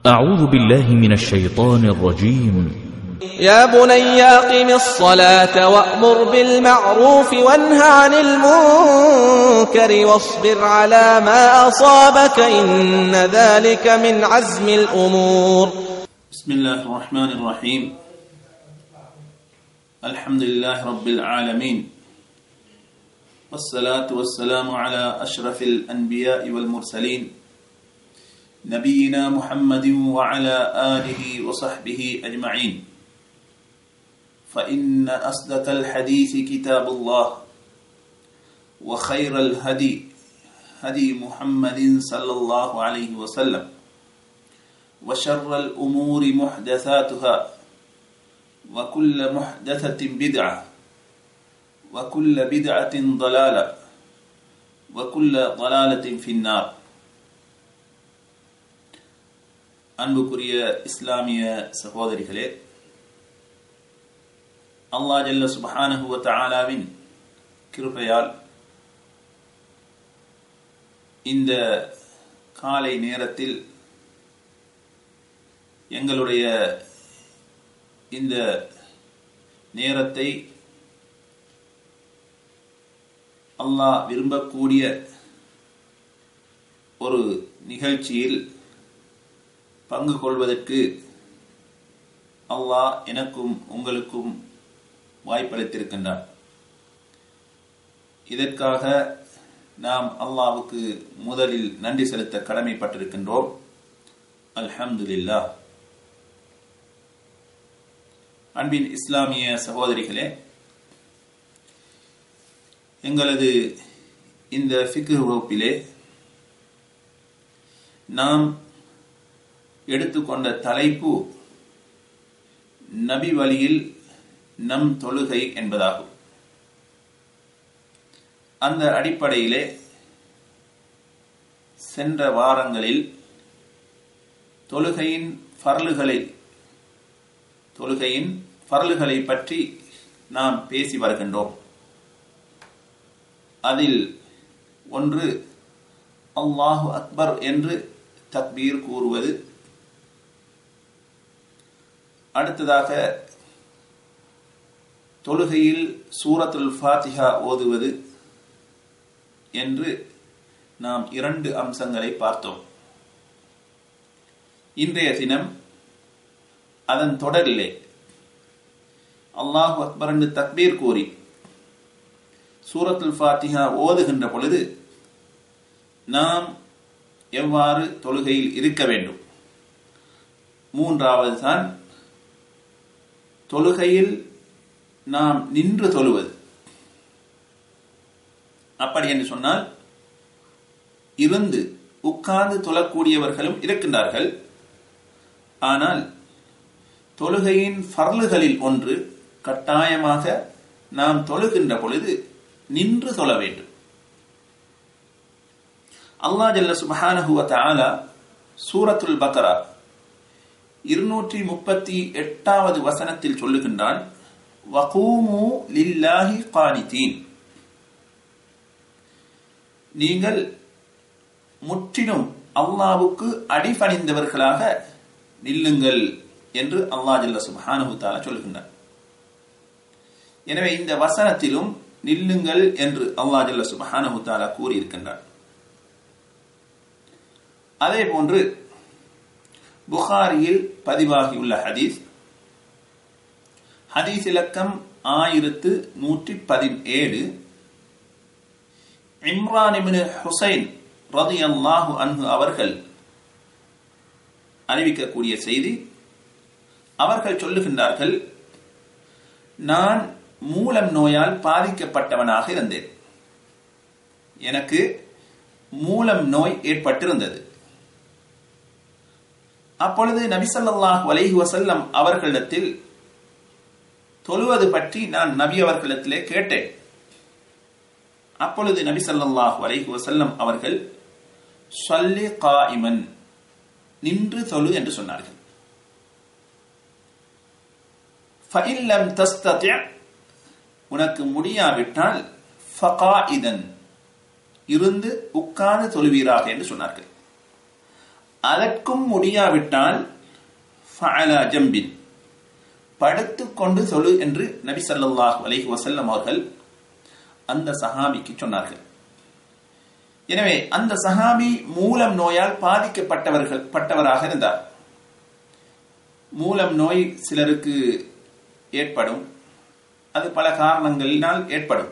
أعوذ بالله من الشيطان الرجيم يا بني أقم الصلاة وأمر بالمعروف وانه عن المنكر واصبر على ما أصابك إن ذلك من عزم الأمور بسم الله الرحمن الرحيم الحمد لله رب العالمين والصلاة والسلام على أشرف الأنبياء والمرسلين نبينا محمد وعلى آله وصحبه أجمعين فإن أصدق الحديث كتاب الله وخير الهدي هدي محمد صلى الله عليه وسلم وشر الأمور محدثاتها وكل محدثة بدعة وكل بدعة ضلالة وكل ضلالة في النار அன்புக்குரிய இஸ்லாமிய சகோதரிகளே அல்லாஹ் ஜல்ல சுபஹானஹு வ தஆலாவின் கிருபையால் இந்த காலை நேரத்தில் எங்களுடைய இந்த நேரத்தை அல்லாஹ் விரும்பக்கூடிய ஒரு நிகழ்ச்சியில் பங்கு கொள்வதற்கு அல்லாஹ் எனக்கும் உங்களுக்கும் வாய்ப்பளித்திருக்கின்றார் இதற்காக நாம் அல்லாவுக்கு முதலில் நன்றி செலுத்த கடமைப்பட்டிருக்கின்றோம் அல்ஹம்துலில்லா அன்பின் இஸ்லாமிய சகோதரிகளே எங்களது இந்த ஃபிக்கு வகுப்பிலே நாம் எடுத்துக்கொண்ட தலைப்பு நபி வழியில் நம் தொழுகை என்பதாகும் அந்த அடிப்படையிலே சென்ற வாரங்களில் தொழுகையின் பரலுகளை தொழுகையின் பரலுகளை பற்றி நாம் பேசி வருகின்றோம் அதில் ஒன்று அல்லாஹு அக்பர் என்று தக்பீர் கூறுவது அடுத்ததாக தொழுகையில் சூரத்துல் ஃபாத்திஹா ஓதுவது என்று நாம் இரண்டு அம்சங்களை பார்த்தோம் இன்றைய தினம் அதன் தொடரிலே அல்லாஹு அக்பர் என்று தக்பீர் கூறி சூரத்துல் ஃபாத்திஹா ஓதுகின்ற பொழுது நாம் எவ்வாறு தொழுகையில் இருக்க வேண்டும் மூன்றாவது தான் தொழுகையில் நாம் நின்று தொழுவது அப்படி என்று சொன்னால் இருந்து உட்கார்ந்து தொழக்கூடியவர்களும் இருக்கின்றார்கள் ஆனால் தொழுகையின் ஃபர்லுகளில் ஒன்று கட்டாயமாக நாம் தொழுகின்ற பொழுது நின்று தொழ வேண்டும் அல்லா ஜல்ல சுபஹானஹுவ தஆலா சூரத்துல் பக்ரா இருநூற்றி முப்பத்தி எட்டாவது வசனத்தில் சொல்லுகின்றான் வகூமு லில்லாஹி கானிதீன் நீங்கள் முற்றிலும் அல்லாவுக்கு அடிபணிந்தவர்களாக நில்லுங்கள் என்று அல்லாஹ் ஜல்ல சுபஹானஹு தஆலா சொல்லுகின்றான் எனவே இந்த வசனத்திலும் நில்லுங்கள் என்று அல்லாஹ் ஜல்ல சுபஹானஹு தஆலா கூறியிருக்கின்றான் அதே போன்று புகாரியில் பதிவாகியுள்ள ஹதீஸ் ஹதீஸ் இலக்கம் ஆயிரத்து நூற்றி பதினேழு இம்ரான் இபின் ஹுசைன் ரதி அல்லாஹு அன்ஹு அவர்கள் அறிவிக்கக்கூடிய செய்தி அவர்கள் சொல்லுகின்றார்கள் நான் மூலம் நோயால் பாதிக்கப்பட்டவனாக இருந்தேன் எனக்கு மூலம் நோய் ஏற்பட்டிருந்தது அப்பொழுது நபிசல்லாஹ் அலைஹி வசல்லம் அவர்களிடத்தில் தொழுவது பற்றி நான் நபி அவர்களிடத்திலே கேட்டேன் அப்பொழுது நபி சல்லாஹ் அலைஹி வசல்லம் அவர்கள் சொல்லி காயிமன் நின்று தொழு என்று சொன்னார்கள் ஃபஇல்லம் தஸ்ததி உனக்கு முடியாவிட்டால் ஃபகாயிதன் இருந்து உட்கார்ந்து தொழுவீராக என்று சொன்னார்கள் அதற்கும் முடியாவிட்டால் ஃபஅலா ஜம்பின் படுத்துக்கொண்டு தொழு என்று நபி ஸல்லல்லாஹு அலைஹி வஸல்லம் அவர்கள் அந்த சஹாபிக்கு சொன்னார்கள் எனவே அந்த சஹாபி மூலம் நோயால் பாதிக்கப்பட்டவர்கள் பட்டவராக இருந்தார் மூலம் நோய் சிலருக்கு ஏற்படும் அது பல காரணங்களினால் ஏற்படும்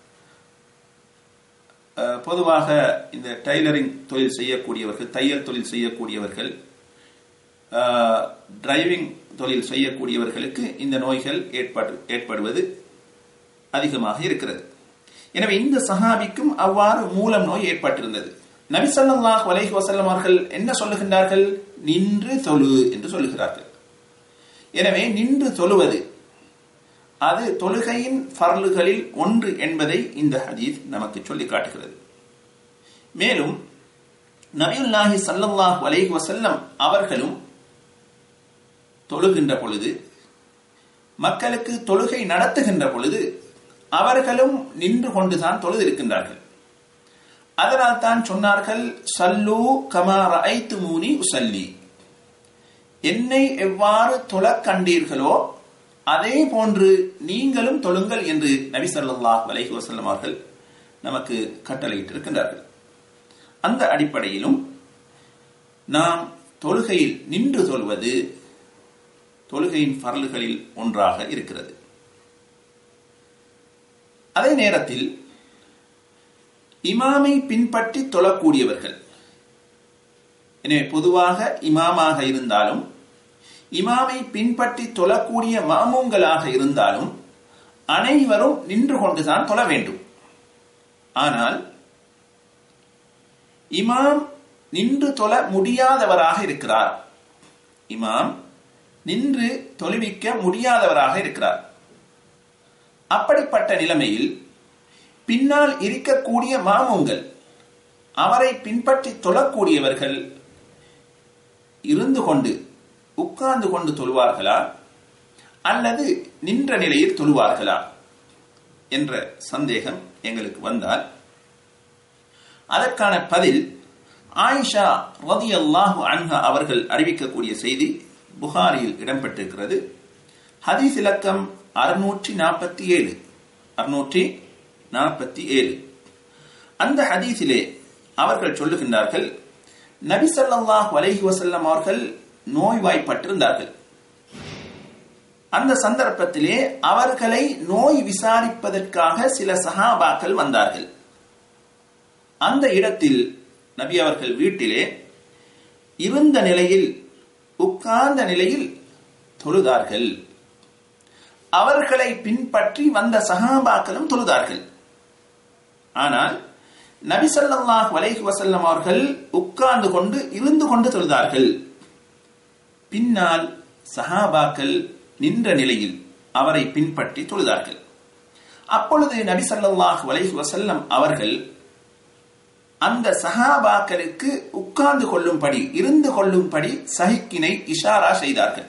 அஹ், பொதுவாக இந்த டைலரிங் தொழில் செய்யக்கூடியவர்கள் தையல் தொழில் செய்யக்கூடியவர்கள் அஹ், டிரைவிங் தொழில் செய்யக்கூடியவர்களுக்கு இந்த நோய்கள் ஏற்படு ஏற்படுவது அதிகமாக இருக்கிறது எனவே இந்த சஹாபிக்கும் அவ்வாறு மூலம் நோய் ஏற்பட்டிருந்தது நபி ஸல்லல்லாஹு அலைஹி வஸல்லம் அவர்கள் என்ன சொல்லுகின்றார்கள் நின்று தொழு என்று சொல்லுகிறார்கள் எனவே நின்று தொழுவது அது தொழுகையின் ஃபர்லுகளில் ஒன்று என்பதை இந்த ஹதீஸ் நமக்கு சொல்லி காட்டுகிறது மேலும் நபியுல்லாஹி ஸல்லல்லாஹு அலைஹி வஸல்லம் அவர்களும் தொழுகின்ற பொழுது மக்களுக்கு தொழுகை நடத்துகின்ற பொழுது அவர்களும் நின்று கொண்டுதான் தொழுது இருக்கின்றார்கள் அதனால் தான் சொன்னார்கள் சல்லு கமா ரஐத்து மூனி உசல்லி என்னை எவ்வாறு தொழக் கண்டீர்களோ அதே போன்று நீங்களும் தொழுங்கள் என்று நபி ஸல்லல்லாஹு அலைஹி வஸல்லம் அவர்கள் நமக்கு கட்டளையிட்டிருக்கின்றார்கள் அந்த அடிப்படையிலும் நாம் தொழுகையில் நின்று தொழுவது தொழுகையின் பரல்களில் ஒன்றாக இருக்கிறது அதே நேரத்தில் இமாமை பின்பற்றி தொழக்கூடியவர்கள் எனவே பொதுவாக இமாமாக இருந்தாலும் இமாமை பின்பற்றி தொழக்கூடிய மாமூங்களாக இருந்தாலும் அனைவரும் நின்று கொண்டுதான் தொழ வேண்டும் ஆனால் இமாம் நின்று தொழ முடியாதவராக இருக்கிறார் இமாம் நின்று தொழுவிக்க முடியாதவராக இருக்கிறார் அப்படிப்பட்ட நிலைமையில் பின்னால் இருக்கக்கூடிய மாமூங்கள் அவரை பின்பற்றி தொழக்கூடியவர்கள் இருந்து கொண்டு உட்கார்ந்து கொண்டு தொழுவார்களா அல்லது நின்ற நிலையில் தொழுவார்களா என்ற சந்தேகம் எங்களுக்கு வந்தால் அதற்கான பதில் ஆயிஷா ரதியல்லாஹு அன்ஹா அவர்கள் அறிவிக்கக்கூடிய செய்தி புகாரியில் இடம்பெற்றிருக்கிறது ஹதீஸ் இலக்கம் அறுநூற்றி நாற்பத்தி ஏழு அறுநூற்றி நாற்பத்தி ஏழு அந்த ஹதீஸிலே அவர்கள் சொல்லுகின்றார்கள் நபி ஸல்லல்லாஹு அலைஹி வஸல்லம் அவர்கள் நோய்வாய்ப்பட்டிருந்தார்கள் அந்த சந்தர்ப்பத்திலே அவர்களை நோய் விசாரிப்பதற்காக சில சஹாபாக்கள் வந்தார்கள் அந்த இடத்தில் நபி அவர்கள் வீட்டிலே இருந்த நிலையில் உட்கார்ந்த நிலையில் தொழுதார்கள் அவர்களை பின்பற்றி வந்த சஹாபாக்களும் தொழுதார்கள் ஆனால் நபி ஸல்லல்லாஹு அலைஹி வஸல்லம் அவர்கள் உட்கார்ந்து கொண்டு இருந்து கொண்டு தொழுதார்கள் பின்னால் சஹாபாக்கள் நின்ற நிலையில் அவரை பின்பற்றி தொழுதார்கள் அப்பொழுது நபி ஸல்லல்லாஹு அலைஹி வஸல்லம் அவர்கள் அந்த சஹாபாக்களுக்கு உட்கார்ந்து கொள்ளும்படி இருந்து கொள்ளும்படி சஹிக்கினை இஷாரா செய்தார்கள்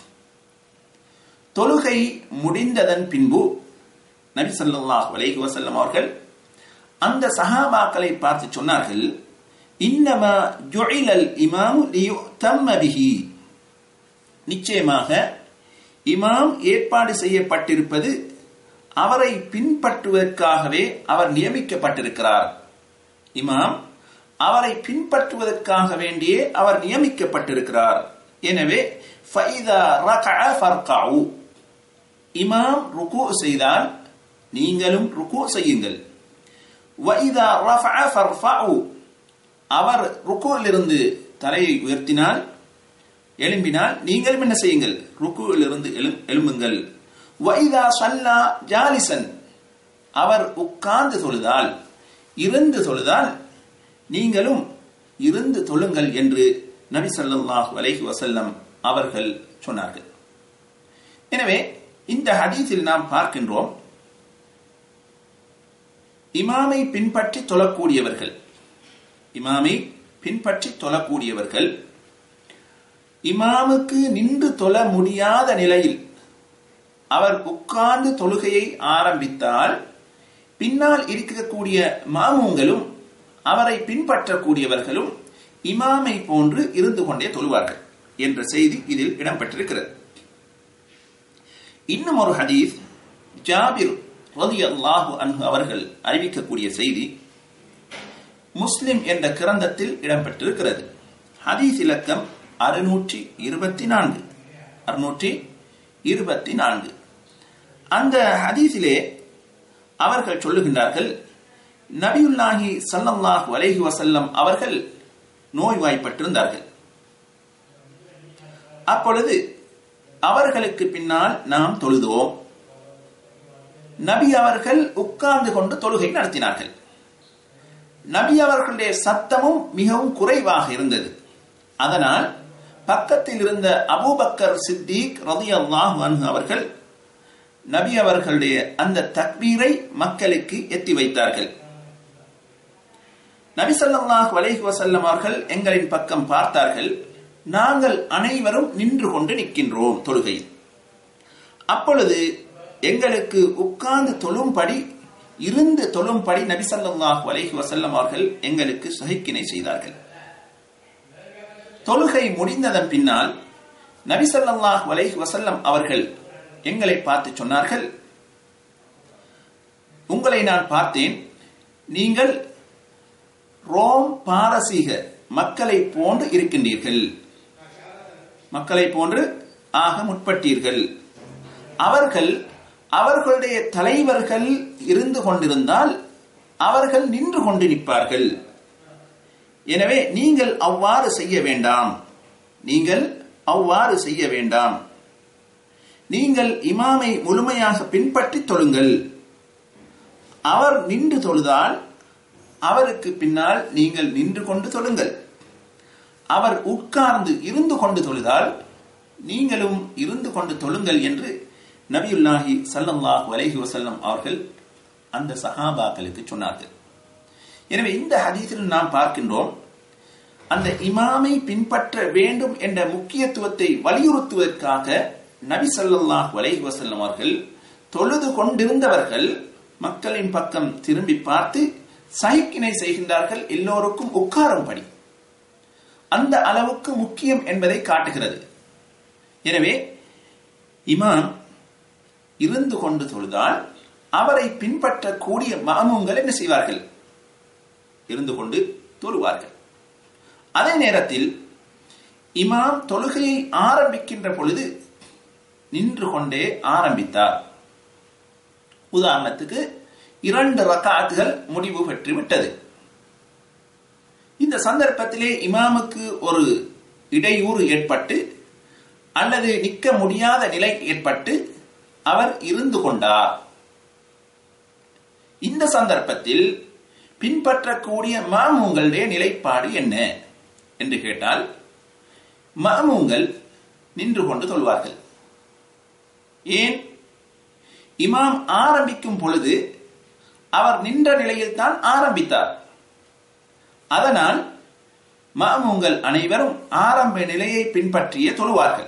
தொழுகை முடிந்ததன் பின்பு நபி ஸல்லல்லாஹு அலைஹி வஸல்லம் அவர்கள் அந்த சஹாபாக்களை பார்த்து சொன்னார்கள் இன்னமா ஜுஇலல் இமாம் லியுத்தம்ம பிஹி நிச்சயமாக இமாம் ஏற்பாடு செய்யப்பட்டிருப்பது அவரை பின்பற்றுவதற்காகவே அவர் நியமிக்கப்பட்டிருக்கிறார் இமாம் அவரை பின்பற்றுவதற்காக வேண்டியே அவர் நியமிக்கப்பட்டிருக்கிறார் எனவே ஃபைதா ரகஅ ஃபர்கஉ இமாம் ருக்கு செய்தால் நீங்களும் ருக்கு செய்யுங்கள் வைதா ரஃபஅ ஃபர்ஃபஉ அவர் ருக்குவிலிருந்து தலையை உயர்த்தினால் எழும்பினால் நீங்களும் என்ன செய்யுங்கள் ருக்குவிலிருந்து எழும் எழும்புங்கள் வைதா சல்லா ஜாலிசன் அவர் உட்கார்ந்து தொழுதால் இருந்து தொழுதால் நீங்களும் இருந்து தொழுங்கள் என்று நபி ஸல்லல்லாஹு அலைஹி வஸல்லம் அவர்கள் சொன்னார்கள் எனவே இந்த ஹதீஸில் நாம் பார்க்கின்றோம் இமாமை பின்பற்றி தொழக்கூடியவர்கள் இமாமை பின்பற்றி தொழக்கூடியவர்கள் இமாமுக்கு நின்று தொழ முடியாத நிலையில் அவர் உட்கார்ந்து தொழுகையை ஆரம்பித்தால் பின்னால் இருக்கக்கூடிய மாமூங்களும் அவரை பின்பற்றக்கூடியவர்களும் இமாமை போன்று இருந்து கொண்டே தொழுவார்கள் என்ற செய்தி இதில் இடம்பெற்றிருக்கிறது இன்னும் ஒரு ஹதீஸ் ஜாபிர் ரலியல்லாஹு அன்ஹு அவர்கள் அறிவிக்கக்கூடிய செய்தி முஸ்லிம் என்ற கிரந்தத்தில் இடம்பெற்றிருக்கிறது ஹதீஸ் இலக்கம் அறுநூற்றி இருபத்தி நான்கு அறுநூற்றி இருபத்தி நான்கு அந்த ஹதீஸிலே அவர்கள் சொல்லுகின்றார்கள் நபியுல்லாஹி ஸல்லல்லாஹு அலைஹி வஸல்லம் அவர்கள் நோய்வாய்ப்பட்டிருந்தார்கள் அப்பொழுது அவர்களுக்கு பின்னால் நாம் தொழுதோம் நபி அவர்கள் உட்கார்ந்து கொண்டு தொழுகை நடத்தினார்கள் நபி அவர்களுடைய சத்தமும் மிகவும் குறைவாக இருந்தது அதனால் பக்கத்தில் இருந்த அபூபக்கர் சித்திக் ரதியல்லாஹு அன்ஹு அவர்கள் நபி அவர்களுடைய அந்த தக்பீரை மக்களுக்கு எத்தி வைத்தார்கள் நபி ஸல்லல்லாஹு அலைஹி வஸல்லம் அவர்கள் எங்களின் பக்கம் பார்த்தார்கள் நாங்கள் அனைவரும் நின்று கொண்டு நிற்கின்றோம் தொழுகையில் அப்பொழுது எங்களுக்கு உட்கார்ந்து தொழும்படி இருந்து தொழும்படி நபி ஸல்லல்லாஹு அலைஹி வஸல்லம் அவர்கள் எங்களுக்கு சகிக்கினை செய்தார்கள் தொழுகை முடிந்ததன் பின்னால் நபி ஸல்லல்லாஹு அலைஹி வஸல்லம் அவர்கள் எங்களை பார்த்து சொன்னார்கள் உங்களை நான் பார்த்தேன் நீங்கள் ரோம் பாரசீக மக்களை போன்று இருக்கின்றீர்கள் மக்களை போன்று ஆக முற்பட்டீர்கள் அவர்கள் அவர்களுடைய தலைவர்கள் இருந்து கொண்டிருந்தால் அவர்கள் நின்று கொண்டு நிற்பார்கள் எனவே நீங்கள் அவ்வாறு செய்ய வேண்டாம் நீங்கள் அவ்வாறு செய்ய வேண்டாம் நீங்கள் இமாமை முழுமையாக பின்பற்றி தொழுங்கள் அவர் நின்று தொழுதால் அவருக்கு பின்னால் நீங்கள் நின்று கொண்டு தொழுங்கள் அவர் உட்கார்ந்து இருந்து கொண்டு தொழுதால் நீங்களும் இருந்து கொண்டு தொழுங்கள் என்று நபியுல்லாஹி ஸல்லல்லாஹு அலைஹி வஸல்லம் அவர்கள் அந்த சஹாபாக்களுக்கு சொன்னார்கள் எனவே இந்த ஹதீஸில் நாம் பார்க்கின்றோம் அந்த இமாமை பின்பற்ற வேண்டும் என்ற முக்கியத்துவத்தை வலியுறுத்துவதற்காக நபி ஸல்லல்லாஹு அலைஹி வஸல்லம் அவர்கள் தொழுது கொண்டிருந்தவர்கள் மக்களின் பக்கம் திரும்பி பார்த்து சைக்கினை செய்கின்றார்கள் எல்லோருக்கும் உட்காரும்படி அந்த அளவுக்கு முக்கியம் என்பதை காட்டுகிறது எனவே இமாம் இருந்து கொண்டு தொழுதால் அவரை பின்பற்றக்கூடிய மாமுங்கள் என்ன செய்வார்கள் இருந்து கொண்டு தொழுவார்கள் அதே நேரத்தில் இமாம் தொழுகையை ஆரம்பிக்கின்ற பொழுது நின்று கொண்டே ஆரம்பித்தார் உதாரணத்துக்கு இரண்டு ரக்காத்துகள் முடிவு பெற்று விட்டது இந்த சந்தர்ப்பத்திலே இமாமுக்கு ஒரு இடையூறு ஏற்பட்டு அல்லது நிற்க முடியாத நிலை ஏற்பட்டு அவர் இருந்து கொண்டார் இந்த சந்தர்ப்பத்தில் பின்பற்றக்கூடிய மாமூங்களுடைய நிலைப்பாடு என்ன என்று கேட்டால் மாமூங்கள் நின்று கொண்டு சொல்வார்கள் ஏன் இமாம் ஆரம்பிக்கும் பொழுது அவர் நின்ற நிலையில் தான் ஆரம்பித்தார் அதனால் மாமுங்கள் அனைவரும் ஆரம்ப நிலையை பின்பற்றிய தொழுவார்கள்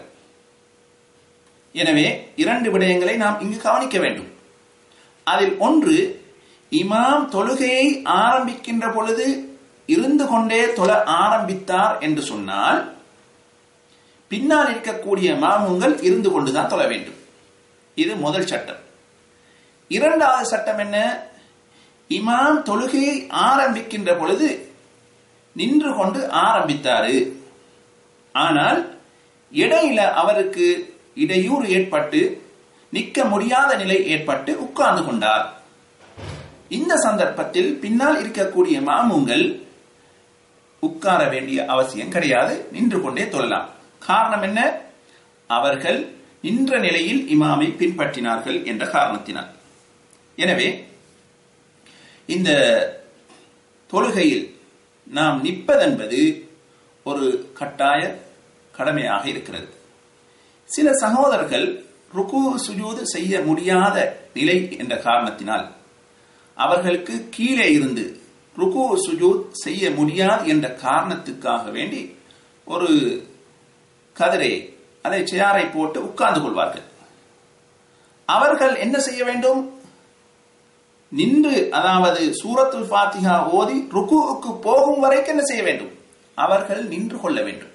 எனவே இரண்டு விடயங்களை நாம் இங்கு கவனிக்க வேண்டும் அதில் ஒன்று இமாம் தொழுகையை ஆரம்பிக்கின்ற பொழுது இருந்து கொண்டே தொழ ஆரம்பித்தார் என்று சொன்னால் பின்னால் இருக்கக்கூடிய மாமுங்கள் இருந்து கொண்டுதான் தொழ வேண்டும் இது முதல் சட்டம் இரண்டாவது சட்டம் என்ன இமாம் தொழுகையை ஆரம்பிக்கின்ற பொழுது நின்று கொண்டு ஆரம்பித்தாரு ஆனால் இடையில அவருக்கு இடையூறு ஏற்பட்டு நிற்க முடியாத நிலை ஏற்பட்டு உட்கார்ந்து கொண்டார் இந்த சந்தர்ப்பத்தில் பின்னால் இருக்கக்கூடிய மாமுங்கள் உட்கார வேண்டிய அவசியம் கிடையாது நின்று கொண்டே தொழலாம் காரணம் என்ன அவர்கள் நின்ற நிலையில் இமாமை பின்பற்றினார்கள் என்ற காரணத்தினால் எனவே இந்த தொழுகையில் நாம் நிற்பதென்பது ஒரு கட்டாய கடமையாக இருக்கிறது சில சகோதரர்கள் ருக்கு சுஜூது செய்ய முடியாத நிலை என்ற காரணத்தினால் அவர்களுக்கு கீழே இருந்து ருக்கு சுஜூத் செய்ய முடியாது என்ற காரணத்துக்காக வேண்டி ஒரு கதிரை அதை சேரை போட்டு உட்கார்ந்து கொள்வார்கள் அவர்கள் என்ன செய்ய வேண்டும் நின்று அதாவது சூரத்துல் ஃபாத்திஹா ஓதி ருக்குவுக்கு போகும் வரைக்கும் என்ன செய்ய வேண்டும் அவர்கள் நின்று கொள்ள வேண்டும்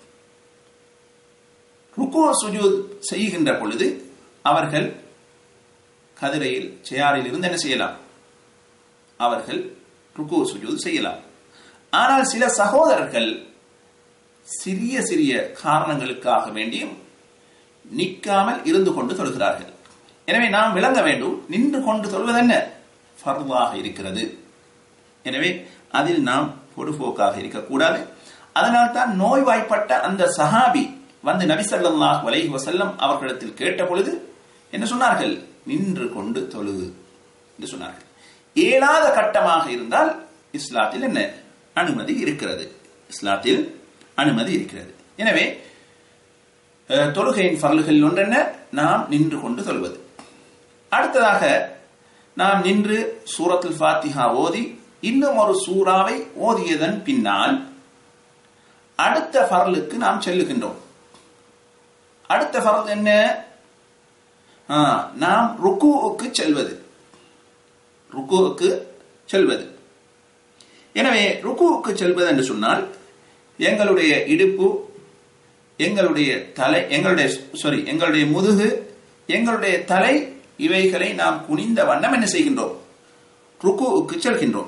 ருக்கு சுஜூத் செய்கின்ற பொழுது அவர்கள் கதிரையில் சேரில் இருந்து என்ன செய்யலாம் அவர்கள் ருக்கு சுஜூத் செய்யலாம் ஆனால் சில சகோதரர்கள் சிறிய சிறிய காரணங்களுக்காக வேண்டியும் நிற்காமல் இருந்து கொண்டு தொழுகிறார்கள் எனவே நாம் விளங்க வேண்டும் நின்று கொண்டு தொழுவது என்ன ஃபர்வாக இருக்கிறது எனவே அதில் நாம் பொடுபோக்காக இருக்கக்கூடாது அதனால் தான் நோய்வாய்ப்பட்ட அந்த சஹாபி வந்து நபி ஸல்லல்லாஹு அலைஹி வஸல்லம் அவர்களிடத்தில் கேட்ட பொழுது என்ன சொன்னார்கள் நின்று கொண்டு தொழுது என்று சொன்னார்கள் ஏழாத கட்டமாக இருந்தால் இஸ்லாத்தில் என்ன அனுமதி இருக்கிறது இஸ்லாத்தில் அனுமதி இருக்கிறது எனவே அஹ், தொழுகையின் பரல்களில் ஒன்றென்ன நாம் நின்று கொண்டு தொழுவது அடுத்ததாக நாம் நின்று சூரத்துல் ஃபாத்திஹா ஓதி இன்னும் ஒரு சூறாவை ஓதியதன் பின்னால் அடுத்த ஃபரலுக்கு நாம் செல்லுகின்றோம் அடுத்த ஃபரல் என்ன ஆ, நாம் ருக்குவுக்கு செல்வது ருக்குவுக்கு செல்வது எனவே ருக்குவுக்கு செல்வது என்று சொன்னால் எங்களுடைய இடுப்பு எங்களுடைய தலை எங்களுடைய சாரி எங்களுடைய முதுகு எங்களுடைய தலை இவைகளை நாம் குனிந்த வண்ணம் என்ன செய்கின்றோம் ருக்குவுக்கு செல்கின்றோம்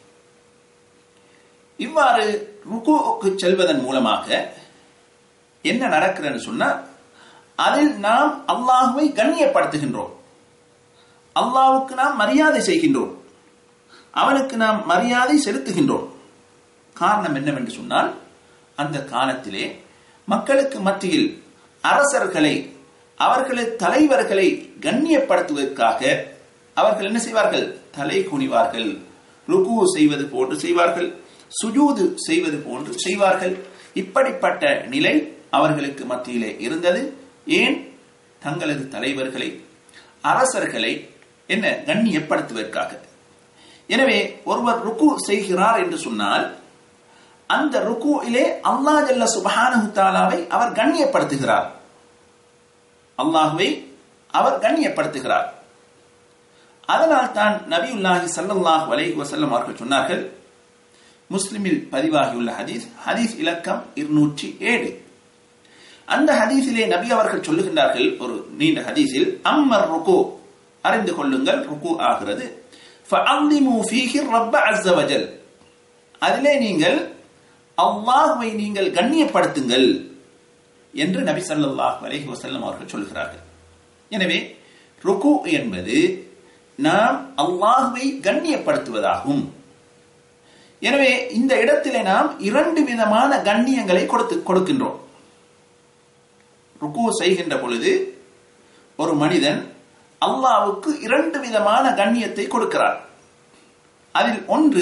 இவ்வாறு ருக்குவுக்கு செல்வதன் மூலமாக என்ன நடக்கிறன்னு சொன்னா அதில் நாம் அல்லாஹுவை கண்ணியப்படுத்துகின்றோம் அல்லாஹ்வுக்கு நாம் மரியாதை செய்கின்றோம் அவனுக்கு நாம் மரியாதை செலுத்துகின்றோம் காரணம் என்னவென்று சொன்னால் அந்த காலத்திலே மக்களுக்கு மத்தியில் அரசர்களை அவர்களது தலைவர்களை கண்ணியப்படுத்துவதற்காக அவர்கள் என்ன செய்வார்கள் தலை குனிவார்கள் ருக்கு செய்வது போன்று செய்வார்கள் சுஜூது செய்வது போன்று செய்வார்கள் இப்படிப்பட்ட நிலை அவர்களுக்கு மத்தியிலே இருந்தது ஏன் தங்களது தலைவர்களை அரசர்களை என்ன கண்ணியப்படுத்துவதற்காக எனவே ஒருவர் ருக்கு செய்கிறார் என்று சொன்னால் அந்த ருக்குயிலே அல்லாஹ் ஜல்ல சுபஹானஹு தஆலாவை அவர் கண்ணியப்படுத்துகிறார் அல்லாஹ்வை அவர் கண்ணியப்படுத்துகிறார் அதனால் தான் நபியுல்லாஹி ஸல்லல்லாஹு அலைஹி வஸல்லம் அவர்கள் சொன்னார்கள் முஸ்லிமில் பதிவாகியுள்ள ஹதீஸ் ஹதீஸ் இலக்கம் இருநூற்றி ஏழு அந்த ஹதீஸிலே நபி அவர்கள் சொல்லுகின்றார்கள் ஒரு நீண்ட ஹதீஸில் அம்மர் ருக்கு அறிந்து கொள்ளுங்கள் ருக்கு ஆகிறது فَأَعْظِمُوا فِيهِ الرَّبَّ عَزَّ وَجَلَّ அதிலே நீங்கள் அல்லாஹ்வை நீங்கள் கண்ணியப்படுத்துங்கள் என்று நபி ஸல்லல்லாஹு அலைஹி வஸல்லம் அவர்கள் சொல்கிறார்கள் எனவே ருக்கு என்பது நாம் அல்லாஹ்வை கண்ணியப்படுத்துவதாகும் எனவே இந்த இடத்திலே நாம் இரண்டு விதமான கண்ணியங்களை கொடுத்து கொடுக்கின்றோம் ருக்கு செய்கின்ற பொழுது ஒரு மனிதன் அல்லாஹ்வுக்கு இரண்டு விதமான கண்ணியத்தை கொடுக்கிறார் அதில் ஒன்று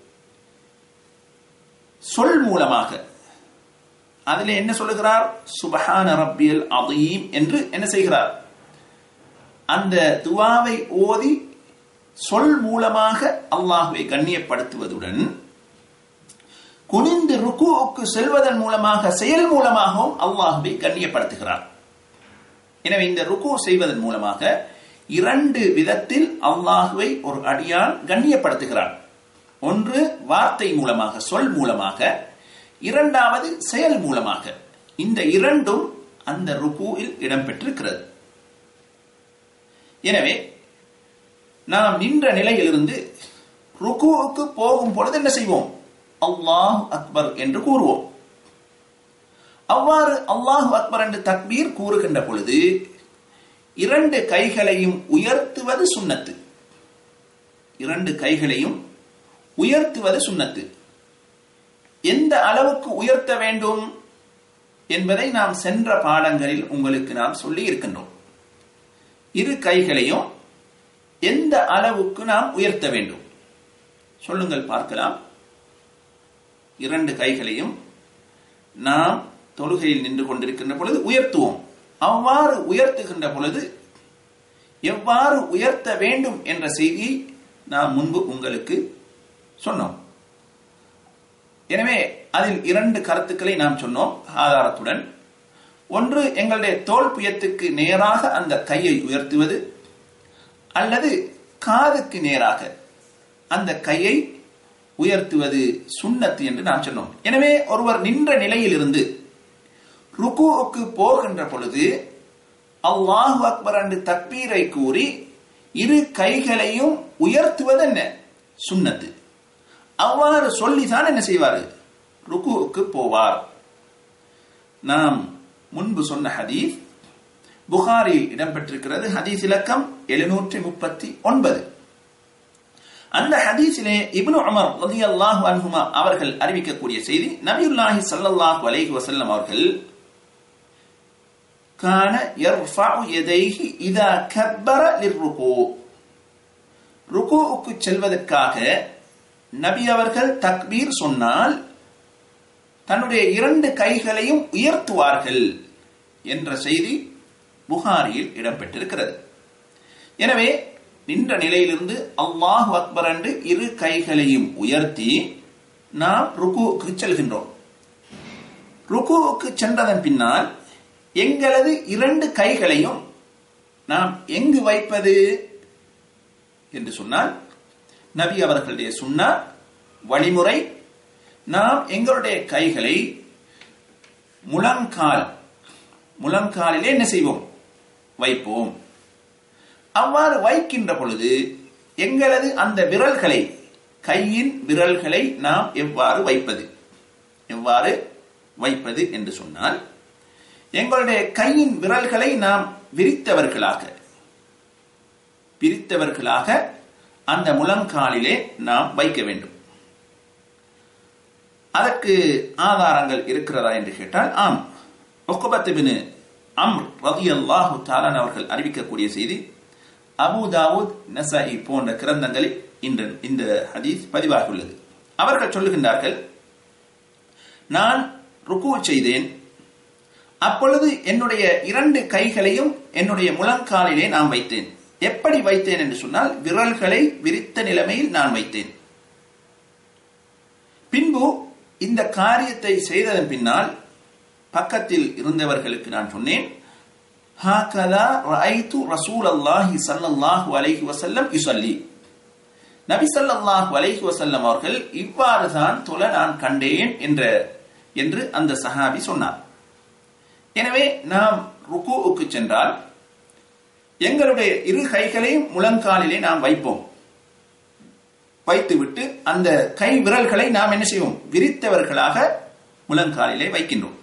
சொல் மூலமாக அதிலே என்ன சொல்லுகிறார் சுபஹான ரப்பியல் அதீம் என்று என்ன செய்கிறார் அந்த துவாவை ஓதி சொல் மூலமாக அல்லாஹ்வை கண்ணியப்படுத்துவதுடன் குனிந்து ருக்குவுக்கு செல்வதன் மூலமாக செயல் மூலமாகவும் அல்லாஹ்வை கண்ணியப்படுத்துகிறார் எனவே இந்த ருக்கு செய்வதன் மூலமாக இரண்டு விதத்தில் அல்லாஹுவை ஒரு அடியான் கண்ணியப்படுத்துகிறான் ஒன்று வார்த்தை மூலமாக சொல் மூலமாக இரண்டாவது செயல் மூலமாக இந்த இரண்டும் அந்த ருக்குவில் இடம்பெற்றிருக்கிறது எனவே நாம் நின்ற நிலையிலிருந்து ருக்குவுக்கு போகும் பொழுது என்ன செய்வோம் அல்லாஹ் அக்பர் என்று கூறுவோம் அவ்வாறு அல்லாஹ் அக்பர் என்று தக்பீர் கூறுகின்ற பொழுது இரண்டு கைகளையும் உயர்த்துவது சுன்னத்து இரண்டு கைகளையும் உயர்த்துவது சுன்னத்து எந்த அளவுக்கு உயர்த்த வேண்டும் என்பதை நாம் சென்ற பாடங்களில் உங்களுக்கு நாம் சொல்லி இருக்கின்றோம் இரு கைகளையும் எந்த அளவுக்கு நாம் உயர்த்த வேண்டும் சொல்லுங்கள் பார்க்கலாம் இரண்டு கைகளையும் நாம் தொழுகையில் நின்று கொண்டிருக்கின்ற பொழுது உயர்த்துவோம் அவ்வாறு உயர்த்துகின்ற பொழுது எவ்வாறு உயர்த்த வேண்டும் என்ற செய்தியை நாம் முன்பு உங்களுக்கு சொன்னோம் எனவே அதில் இரண்டு கருத்துக்களை நாம் சொன்னோம் ஆதாரத்துடன் ஒன்று எங்களுடைய தோல் புயத்துக்கு நேராக அந்த கையை உயர்த்துவது அல்லது காதுக்கு நேராக அந்த கையை உயர்த்துவது சுன்னத்து என்று நாம் சொன்னோம் எனவே ஒருவர் நின்ற நிலையிலிருந்து ருக்குவுக்கு போகின்ற பொழுது அல்லாஹு அக்பர் என்று தக்பீரை கூறி இரு கைகளையும் உயர்த்துவது என்ன சுன்னத்து அவ்வாறு சொல்லிதான் என்ன செய்வார் ருக்குவுக்கு போவார் நாம் முன்பு சொன்ன ஹதீஸ் புகாரி இடம்பெற்றிருக்கிறது ஹதீஸ் இலக்கம் எழுநூற்றி முப்பத்தி ஒன்பது அந்த ஹதீஸிலே இப்னு உமர் ரலியல்லாஹு அன்ஹுமா அவர்கள் அறிவிக்கக்கூடிய செய்தி நபியுல்லாஹி ஸல்லல்லாஹு அலைஹி வஸல்லம் அவர்கள் கான யர்ஃபஉ யதைஹி இதா கப்பர லிர்ருகூ ருகூவுக்கு செல்வதற்காக நபி அவர்கள் தக்பீர் சொன்னால் தன்னுடைய இரண்டு கைகளையும் உயர்த்துவார்கள் என்ற செய்தி புகாரியில் இடம்பெற்றிருக்கிறது எனவே நின்ற நிலையிலிருந்து அல்லாஹு அக்பர் என்று இரு கைகளையும் உயர்த்தி நாம் ருக்குவுக்கு செல்கின்றோம் ருக்குவுக்கு சென்றதன் பின்னால் எங்களது இரண்டு கைகளையும் நாம் எங்கு வைப்பது என்று சொன்னால் நபி அவர்களுடைய சுன்னா வழிமுறை நாம் எங்களுடைய கைகளை முழங்கால் முழங்காலிலே என்ன செய்வோம் வைப்போம் அவ்வாறு வைக்கின்ற பொழுது எங்களது அந்த விரல்களை கையின் விரல்களை நாம் எவ்வாறு வைப்பது எவ்வாறு வைப்பது என்று சொன்னால் எங்களுடைய கையின் விரல்களை நாம் விரித்தவர்களாக பிரித்தவர்களாக அந்த முழங்காலிலே நாம் வைக்க வேண்டும் அதற்கு ஆதாரங்கள் இருக்கிறதா என்று கேட்டால் ஆம் ஒக்குபத்துபின் அம்ர் ரதியல்லாஹு தாலான் அவர்கள் அறிவிக்கக்கூடிய செய்தி அபு தாவூத் நசாயி போன்ற கிரந்தங்களில் இந்த இந்த ஹதீஸ் பதிவாகியுள்ளது அவர்கள் சொல்லுகின்றார்கள் நான் ருக்கு செய்தேன் அப்பொழுது என்னுடைய இரண்டு கைகளையும் என்னுடைய முழங்காலிலே நான் வைத்தேன் எப்படி வைத்தேன் என்று சொன்னால் விரல்களை விரித்த நிலைமையில் நான் வைத்தேன் பின்பு இந்த காரியத்தை செய்ததன் பின்னால் பக்கத்தில் இருந்தவர்களுக்கு நான் சொன்னேன் ஹாகதா ரஐது ரசூல் அல்லாஹி சல்லல்லாஹு அலைஹி வசல்லம் யுசல்லி நபி ஸல்லல்லாஹு அலைஹி வஸல்லம் அவர்கள் இவ்வாறு தான் தொல நான் கண்டேன் என்ற என்று அந்த சஹாபி சொன்னார் எனவே நாம் ருக்குவுக்கு சென்றால் எங்களுடைய இரு கைகளையும் முழங்காலிலே நாம் வைப்போம் வைத்துவிட்டு அந்த கை விரல்களை நாம் என்ன செய்வோம் விரித்தவர்களாக முழங்காலிலே வைக்கின்றோம்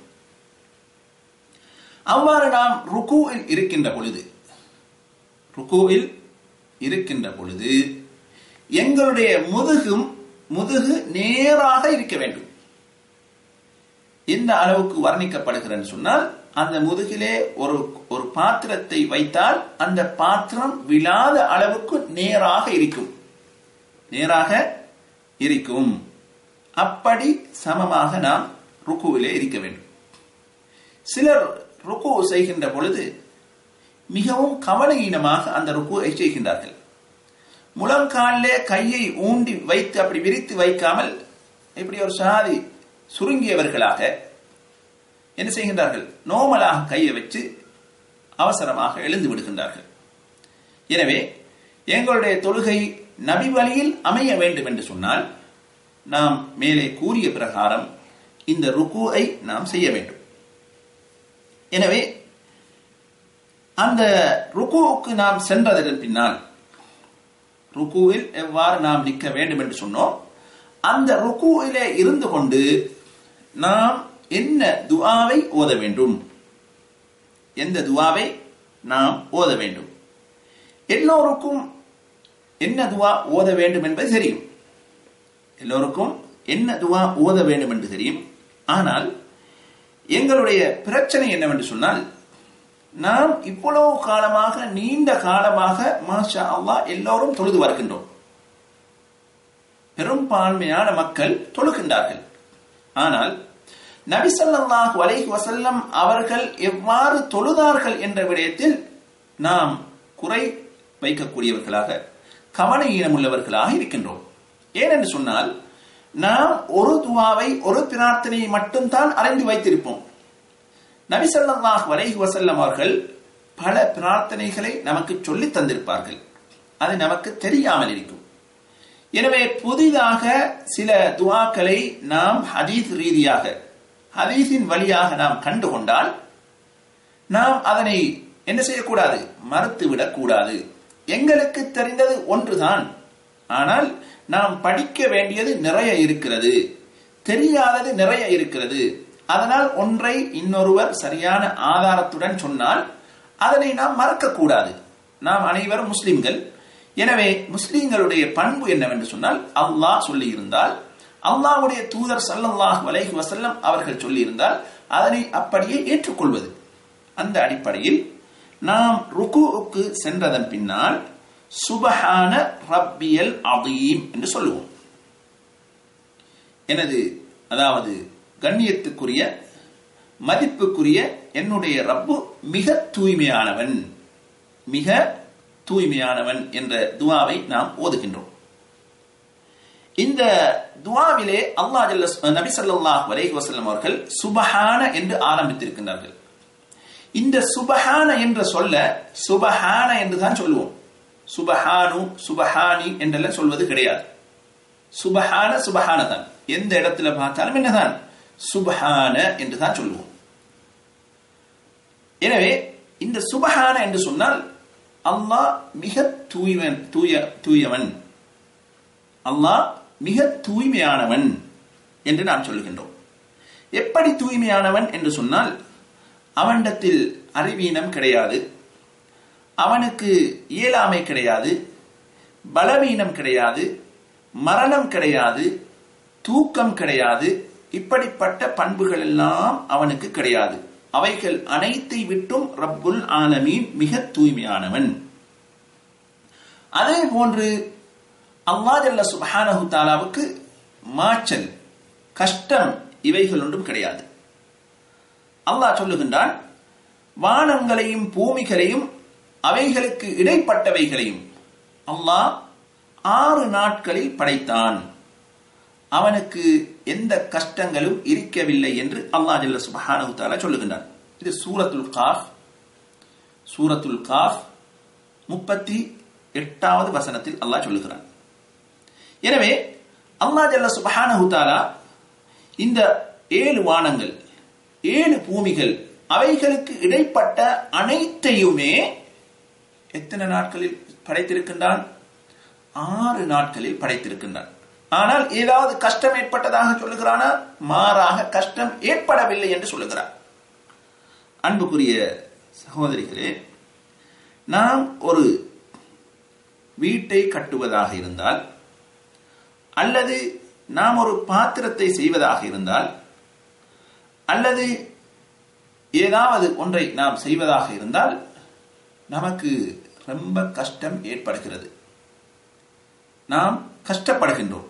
அவ்வாறு நாம் ருக்குவில் இருக்கின்ற பொழுது ருக்குவில் இருக்கின்ற பொழுது எங்களுடைய முதுகும் முதுகு நேராக இருக்க வேண்டும் எந்த அளவுக்கு வர்ணிக்கப்படுகிறன்னு சொன்னால் அந்த முதுகிலே ஒரு ஒரு பாத்திரத்தை வைத்தால் அந்த பாத்திரம் விழாத அளவுக்கு நேராக இருக்கும் நேராக இருக்கும் அப்படி சமமாக நாம் ருக்குவிலே இருக்க வேண்டும் சிலர் ருக்கு செய்கின்ற பொழுது மிகவும் கவலையீனமாக அந்த ருக்குவை செய்கின்றார்கள் முழங்காலிலே கையை ஊண்டி வைத்து அப்படி விரித்து வைக்காமல் இப்படி ஒரு சாதி சுருங்கியவர்களாக என்ன செய்கின்றார்கள் நோமலாக கையை வச்சு அவசரமாக எழுந்து விடுகின்றார்கள் எனவே எங்களுடைய தொழுகை நபி வழியில் அமைய வேண்டும் என்று சொன்னால் நாம் மேலே கூறிய பிரகாரம் இந்த ருக்குவை நாம் செய்ய வேண்டும் எனவே அந்த ருக்குவுக்கு நாம் சென்றதன் பின்னால் ருக்குவில் எவ்வாறு நாம் நிற்க வேண்டும் என்று சொன்னோம் அந்த ருக்குவிலே இருந்து கொண்டு நாம் என்ன துவாவை ஓத வேண்டும் எந்த துவாவை நாம் ஓத வேண்டும் எல்லோருக்கும் என்ன துவா ஓத வேண்டும் என்பது தெரியும் எல்லோருக்கும் என்ன துவா ஓத வேண்டும் என்று தெரியும் ஆனால் எங்களுடைய பிரச்சனை என்னவென்று சொன்னால் நாம் இவ்வளவு காலமாக நீண்ட காலமாக மாஷா அல்லா எல்லோரும் தொழுது வருகின்றோம் பெரும்பான்மையான மக்கள் தொழுகின்றார்கள் ஆனால் நபிசல்லாஹு அலைஹி வசல்லம் அவர்கள் எவ்வாறு தொழுதார்கள் என்ற விடயத்தில் நாம் குறை வைக்கக்கூடியவர்களாக கவன ஈனமுள்ளவர்களாக இருக்கின்றோம் ஏனென்று சொன்னால் நாம் ஒரு துவாவை ஒரு பிரார்த்தனையை மட்டும்தான் அறிந்து வைத்திருப்போம் நபிசல்லாஹ் வலைஹி வசல்லம் அவர்கள் பல பிரார்த்தனைகளை நமக்கு சொல்லி தந்திருப்பார்கள் அது நமக்கு தெரியாமல் இருக்கும் எனவே புதிதாக சில துவாக்களை நாம் ஹதீஸ் ரீதியாக ஹதீஸின் வழியாக நாம் கண்டுகொண்டால் நாம் அதனை என்ன செய்யக்கூடாது மறுத்து விடக்கூடாது எங்களுக்கு தெரிந்தது ஒன்றுதான் ஆனால் நாம் படிக்க வேண்டியது நிறைய இருக்கிறது தெரியாதது நிறைய இருக்கிறது அதனால் ஒன்றை இன்னொருவர் சரியான ஆதாரத்துடன் சொன்னால் அதனை நாம் மறக்கக்கூடாது நாம் அனைவரும் முஸ்லிம்கள் எனவே முஸ்லிம்களுடைய பண்பு என்னவென்று சொன்னால் அல்லாஹ் சொல்லி இருந்தால் அல்லாஹ்வுடைய தூதர் சல்லல்லாஹு அலைஹி வஸல்லம் அவர்கள் சொல்லியிருந்தால் அதனை அப்படியே ஏற்றுக்கொள்வது அந்த அடிப்படையில் நாம் ருக்குவுக்கு சென்றதன் பின்னால் சுபஹான ரப்பியல் அதீம் என்று சொல்லுவோம் எனது அதாவது கண்ணியத்துக்குரிய மதிப்புக்குரிய என்னுடைய ரப்பு மிக தூய்மையானவன் மிக தூய்மையானவன் என்ற துவாவை நாம் ஓதுகின்றோம் இந்த துவாவிலே அல்லாஹ் ஜல்ல நபி ஸல்லல்லாஹு அலைஹி வஸல்லம் அவர்கள் சுபஹான என்று ஆரம்பித்திருக்கின்றார்கள் இந்த சுபஹான என்ற சொல்ல சுபஹான என்று தான் சொல்லுவோம் சுபஹானு சுபஹானி என்றெல்லாம் சொல்வது கிடையாது சுபஹான சுபஹான தான் எந்த இடத்துல பார்த்தாலும் என்னதான் சுபஹான என்று தான் சொல்லுவோம் எனவே இந்த சுபஹான என்று சொன்னால் அல்லாஹ் மிக தூய்வன் தூய தூயவன் அல்லாஹ் மிக தூய்மையானவன் என்று நாம் சொல்லுகின்றோம் எப்படி தூய்மையானவன் என்று சொன்னால் அவனிடத்தில் அறிவீனம் கிடையாது அவனுக்கு இயலாமை கிடையாது பலவீனம் கிடையாது மரணம் கிடையாது தூக்கம் கிடையாது இப்படிப்பட்ட பண்புகள் எல்லாம் அவனுக்கு கிடையாது அவைகள் அனைத்தை விட்டும் ரப்புல் ஆலமீன் மிக தூய்மையானவன் அதே போன்று அல்லாஹல்ல சுபஹானஹு தாலாவுக்கு மாச்சல் கஷ்டம் இவைகள் ஒன்றும் கிடையாது அல்லாஹ் சொல்லுகின்றான் வானங்களையும் பூமிகளையும் அவைகளுக்கு இடைப்பட்டவைகளையும் அல்லாஹ் ஆறு நாட்களில் படைத்தான் அவனுக்கு எந்த கஷ்டங்களும் இருக்கவில்லை என்று அல்லாஹ் ஜல்ல சுபஹானஹு தஆலா சொல்லுகின்றான் இது சூரத்துல் காஃப் சூரத்துல் காஃப் முப்பத்தி எட்டாவது வசனத்தில் அல்லாஹ் சொல்லுகிறான் எனவே அல்லாஹ் ஜல்ல சுபஹானஹு தஆலா இந்த ஏழு வானங்கள் ஏழு பூமிகள் அவைகளுக்கு இடைப்பட்ட அனைத்தையுமே எத்தனை நாட்களில் படைத்திருக்கின்றான் ஆறு நாட்களில் படைத்திருக்கின்றான் ஆனால் ஏதாவது கஷ்டம் ஏற்பட்டதாக சொல்லுகிறானா மாறாக கஷ்டம் ஏற்படவில்லை என்று சொல்லுகிறார் அன்புக்குரிய சகோதரிகளே நாம் ஒரு வீட்டை கட்டுவதாக இருந்தால் அல்லது நாம் ஒரு பாத்திரத்தை செய்வதாக இருந்தால் அல்லது ஏதாவது ஒன்றை நாம் செய்வதாக இருந்தால் நமக்கு ரொம்ப கஷ்டம் ஏற்படுகிறது நாம் கஷ்டப்படுகின்றோம்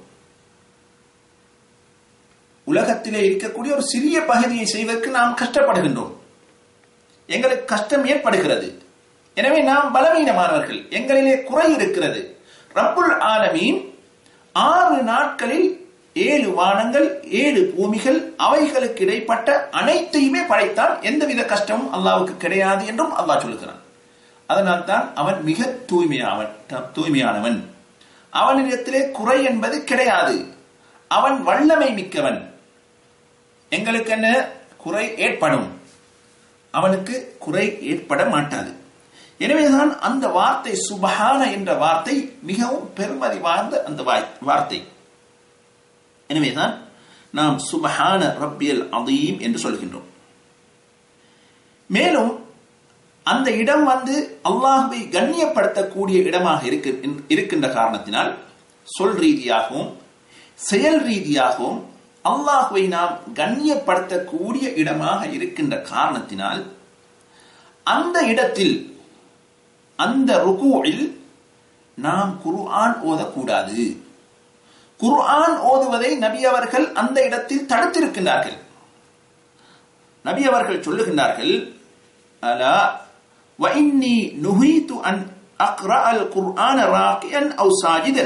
உலகத்திலே இருக்கக்கூடிய ஒரு சிறிய பகுதியை செய்வதற்கு நாம் கஷ்டப்படுகின்றோம் எங்களுக்கு கஷ்டம் ஏற்படுகிறது எனவே நாம் பலவீனமானவர்கள் எங்களிலே குறை இருக்கிறது ரப்புல் ஆலமீன் ஆறு நாட்களில் ஏழு வானங்கள் ஏழு பூமிகள் அவைகளுக்கு இடைப்பட்ட அனைத்தையுமே படைத்தான் எந்தவித கஷ்டமும் அல்லாவுக்கு கிடையாது என்றும் அல்லாஹ் சொல்லுகிறான் அதனால் தான் அவன் மிக தூய்மையாவன் தூய்மையானவன் அவனிடத்திலே குறை என்பது கிடையாது அவன் வல்லமை மிக்கவன் எங்களுக்கு என்ன குறை ஏற்படும் அவனுக்கு குறை ஏற்பட மாட்டாது எனவேதான் அந்த வார்த்தை சுபஹான என்ற வார்த்தை மிகவும் பெருமதி வாய்ந்த அந்த வார்த்தை எனவேதான் நாம் சுபஹான ரப்பியல் அதீம் என்று சொல்கின்றோம் மேலும் அந்த இடம் வந்து அல்லாஹுவை கண்ணியப்படுத்தக்கூடிய இடமாக இருக்கின்ற காரணத்தினால் சொல் ரீதியாகவும் செயல் ரீதியாகவும் அல்லாஹுவை நாம் கண்ணியப்படுத்தக்கூடிய இடமாக இருக்கின்ற காரணத்தினால் அந்த இடத்தில் அந்த ருகுவில் நாம் குர்ஆன் ஓதக்கூடாது குர்ஆன் ஓதுவதை நபி அவர்கள் அந்த இடத்தில் தடுத்திருக்கின்றார்கள் நபி அவர்கள் சொல்லுகின்றார்கள் அலா وإني نهيت أن أقرأ القرآن راقيا أو ساجدا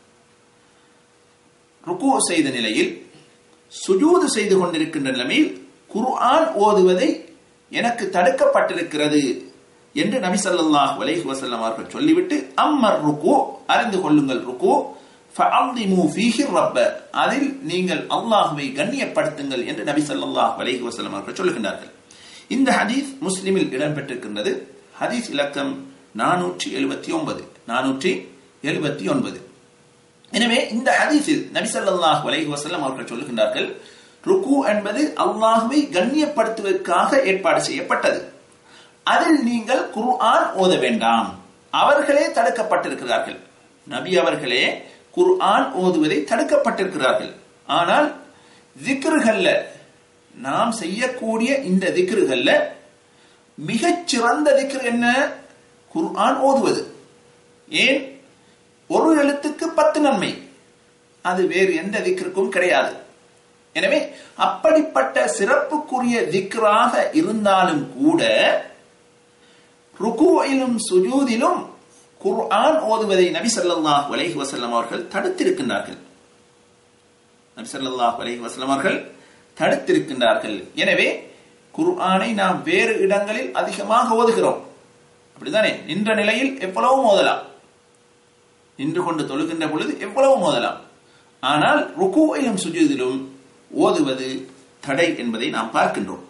ருக்கு செய்த நிலையில் சுஜூது செய்து கொண்டிருக்கின்ற நிலைமையில் குர்ஆன் ஓதுவதை எனக்கு தடுக்கப்பட்டிருக்கிறது என்று நபி ஸல்லல்லாஹு அலைஹி வஸல்லம் அவர்கள் சொல்லிவிட்டு அம்மர் ருக்கு அறிந்து கொள்ளுங்கள் ருக்கு ஃபஅظிமு ஃபீஹி ரப்ப அதில் நீங்கள் அல்லாஹ்வை கண்ணியப்படுத்துங்கள் என்று நபி ஸல்லல்லாஹு அலைஹி வஸல்லம் அவர்கள் சொல்லுகின்றார்கள் இந்த ஹதீஸ் முஸ்லிமில் இடம்பெற்றிருக்கின்றது ஹதீஸ் இலக்கம் நானூற்றி எழுபத்தி ஒன்பது நானூற்றி எழுபத்தி ஒன்பது எனவே இந்த ஹதீஸில் நபி ஸல்லல்லாஹு அலைஹி வஸல்லம் அவர்கள் சொல்லுகின்றார்கள் ருக்கு என்பது அல்லாஹ்வை கண்ணியப்படுத்துவதற்காக ஏற்பாடு செய்யப்பட்டது அதில் நீங்கள் குர்ஆன் ஓத வேண்டாம் அவர்களே தடுக்கப்பட்டிருக்கிறார்கள் நபி அவர்களே குர்ஆன் ஓதுவதை தடுக்கப்பட்டிருக்கிறார்கள் ஆனால் திக்ருகள்ல நாம் செய்யக்கூடிய இந்த திக்ருகள்ல மிகச் சிறந்த திக்ரு என்ன குர்ஆன் ஓதுவது ஏன் ஒரு எழுத்துக்கு பத்து நன்மை அது வேறு எந்த திக்ருக்கும் கிடையாது எனவே அப்படிப்பட்ட சிறப்புக்குரிய திக்ராக இருந்தாலும் கூட ருக்குவிலும் சுஜூதிலும் குர்ஆன் ஓதுவதை நபி ஸல்லல்லாஹு அலைஹி வஸல்லம் அவர்கள் தடுத்திருக்கின்றார்கள் நபி ஸல்லல்லாஹு அலைஹி வஸல்லம் அவர்கள் தடுத்திருக்கின்றார்கள் எனவே குர்ஆனை நாம் வேறு இடங்களில் அதிகமாக ஓதுகிறோம் அப்படிதானே நின்ற நிலையில் எவ்வளவும் ஓதலாம் நின்று கொண்டு தொழுகின்ற பொழுது எவ்வளவும் ஓதலாம் ஆனால் ருக்குவிலும் சுஜூதிலும் ஓதுவது தடை என்பதை நாம் பார்க்கின்றோம்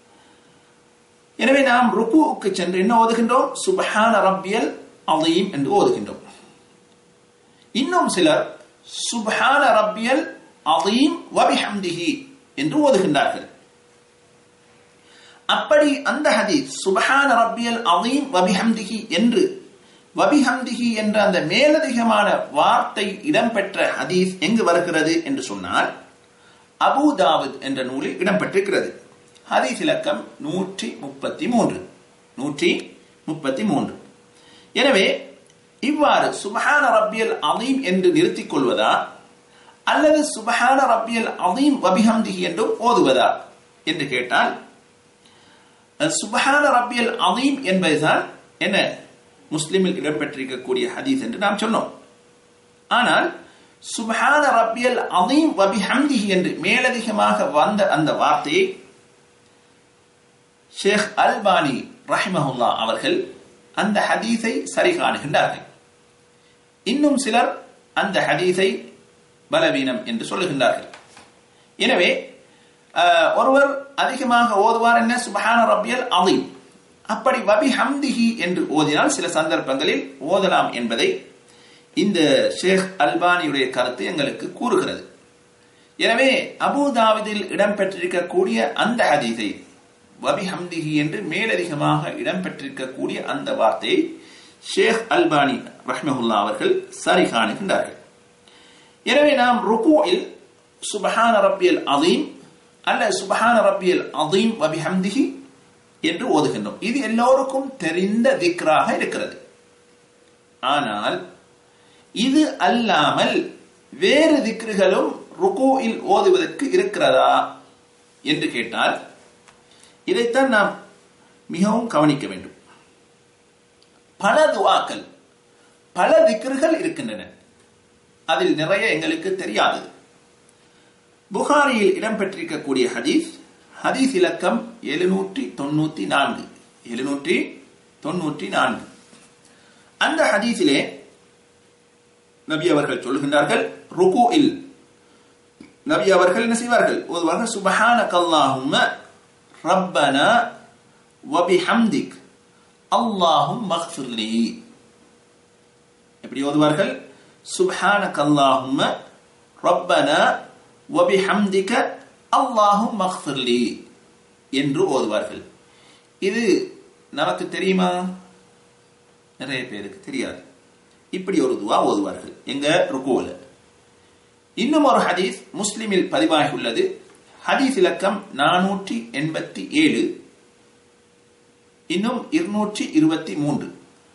எனவே நாம் ருக்குவுக்கு சென்று என்ன ஓதுகின்றோம் சுபஹான ரப்பியல் அலீம் என்று ஓதுகின்றோம் இன்னும் சிலர் சுபஹான ரப்பியல் அலீம் வபிஹம்திஹி என்று ஓதுகின்றார்கள் அப்படி அந்த ஹதீஸ் சுபஹான ரப்பியல் அலீம் வபிஹம்திஹி என்று வபிஹம்திஹி என்ற அந்த மேலதிகமான வார்த்தை இடம்பெற்ற ஹதீஸ் எங்கு வருகிறது என்று சொன்னால் அபு தாவூத் என்ற நூலில் இடம்பெற்றிருக்கிறது ஹதீஸ் இலக்கம் நூற்றி முப்பத்தி மூன்று நூற்றி முப்பத்தி மூன்று எனவே இவ்வாறு சுபஹான ரப்பியல் அதீம் என்று நிறுத்திக் கொள்வதா அல்லது சுபஹான ரப்பியல் அதீம் வபிஹம்திஹி என்றும் ஓதுவதா என்று கேட்டால் சுபஹான ரப்பியல் அதீம் என்பதுதான் என்ன முஸ்லிமில் இடம்பெற்றிருக்கக்கூடிய ஹதீஸ் என்று நாம் சொன்னோம் ஆனால் சுபஹான ரப்பியல் அதீம் வபிஹம்திஹி என்று மேலதிகமாக வந்த அந்த வார்த்தையை ஷேக் அல்பானி ரஹிமஹுல்லா அவர்கள் அந்த ஹதீஸை சரி காணுகின்றார்கள் இன்னும் சிலர் அந்த ஹதீஸை பலவீனம் என்று சொல்லுகின்றார்கள் எனவே ஒருவர் அதிகமாக ஓதுவார் என்ன சுபஹான ரப்பியல் அதீம் அப்படி வபி ஹம்திஹி என்று ஓதினால் சில சந்தர்ப்பங்களில் ஓதலாம் என்பதை இந்த ஷேக் அல்பானியுடைய கருத்து எங்களுக்கு கூறுகிறது எனவே அபுதாவிதில் இடம்பெற்றிருக்கக்கூடிய அந்த ஹதீஸை வபி ஹம்திஹி என்று மேலதிகமாக இடம்பெற்றிருக்கக்கூடிய அந்த வார்த்தையை ஷேக் அல்பானி ரஹ்மஹுல்லா அவர்கள் சரி காணுகின்றார்கள் எனவே நாம் ருக்குவில் சுபஹான ரப்பியல் அதீம் அல்ல சுபஹான ரப்பியல் அதீம் வபி ஹம்திஹி என்று ஓதுகின்றோம் இது எல்லோருக்கும் தெரிந்த திக்ராக இருக்கிறது ஆனால் இது அல்லாமல் வேறு திக்ருகளும் ருக்குவில் ஓதுவதற்கு இருக்கிறதா என்று கேட்டால் இதைத்தான் நாம் மிகவும் கவனிக்க வேண்டும் பல துவாக்கள் பல திக்ருகள் இருக்கின்றன அதில் நிறைய எங்களுக்கு தெரியாதது புகாரியில் இடம்பெற்றிருக்கக்கூடிய ஹதீஸ் ஹதீஸ் இலக்கம் எழுநூற்றி தொண்ணூத்தி நான்கு எழுநூற்றி தொண்ணூற்றி நான்கு அந்த ஹதீஸிலே நபி அவர்கள் சொல்லுகின்றார்கள் ருக்கு இல் நபி அவர்கள் என்ன செய்வார்கள் ஓதுவார்கள் சுபஹான கல்லாஹும்ம ரப்பனா வபிஹம்திக் அல்லாஹும் மக்ஃபிர்லி எப்படி ஓதுவார்கள் சுபஹான கல்லாஹும்ம ரப்பனா வபிஹம்திக அல்லாஹும் மக்ஃபிர்லி என்று ஓதுவார்கள் இது நமக்கு தெரியுமா நிறைய பேருக்கு தெரியாது இப்படி ஒரு துவா ஓதுவார்கள் எங்க ருக்குவல இன்னும் ஒரு ஹதீஸ் முஸ்லிமில் பதிவாகி உள்ளது ஹதீஸ் இலக்கம் நானூற்றி எண்பத்தி ஏழு இன்னும் இருநூற்றி இருபத்தி மூன்று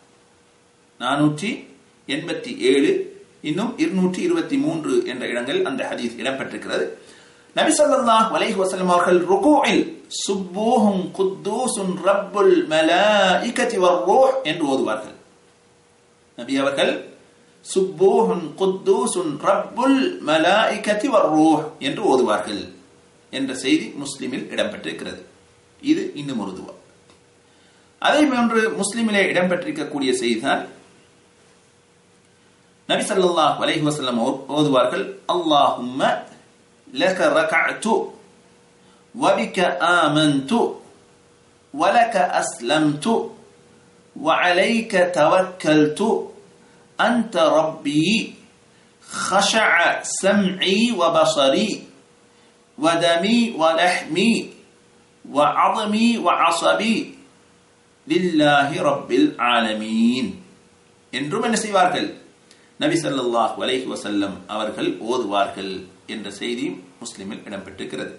நானூற்றி எண்பத்தி ஏழு இன்னும் இருநூற்றி இருபத்தி மூன்று என்ற இடங்கள் அந்த ஹதீஸ் இடம்பெற்றிருக்கிறது நபி ஸல்லல்லாஹு அலைஹி வஸல்லம் அவர்கள் ருகூஇல் சுப்பூஹும் குத்தூசுன் ரப்புல் மலாயிகதி வர்ரூஹ் என்று ஓதுவார்கள் நபி அவர்கள் சுப்பூஹுன் குத்தூசுன் ரப்புல் மலாயிகதி வர்ரூஹ் என்று ஓதுவார்கள் என்ற செய்தி முஸ்லிமில் இடம்பெற்றிருக்கிறது இது இன்னும் ஒரு துவா அதே போன்று முஸ்லிமிலே இடம்பெற்றிருக்கக்கூடிய செய்திதான் நபி ஸல்லல்லாஹு அலைஹி வஸல்லம் ஓ- ஓதுவார்கள் அல்லாஹும்ம லக ரகஅத்து வபிக ஆமன்து வலக அஸ்லம்து وعليك توكلت أنت ربي خشع سمعي وبصري ودمي ولحمي وعظمي وعصبي لله رب العالمين என்றும் என்ன செய்வார்கள் நபி ஸல்லல்லாஹு அலைஹி வஸல்லம் அவர்கள் ஓதுவார்கள் என்ற செய்தி முஸ்லிமில் இடம்பெற்றிருக்கிறது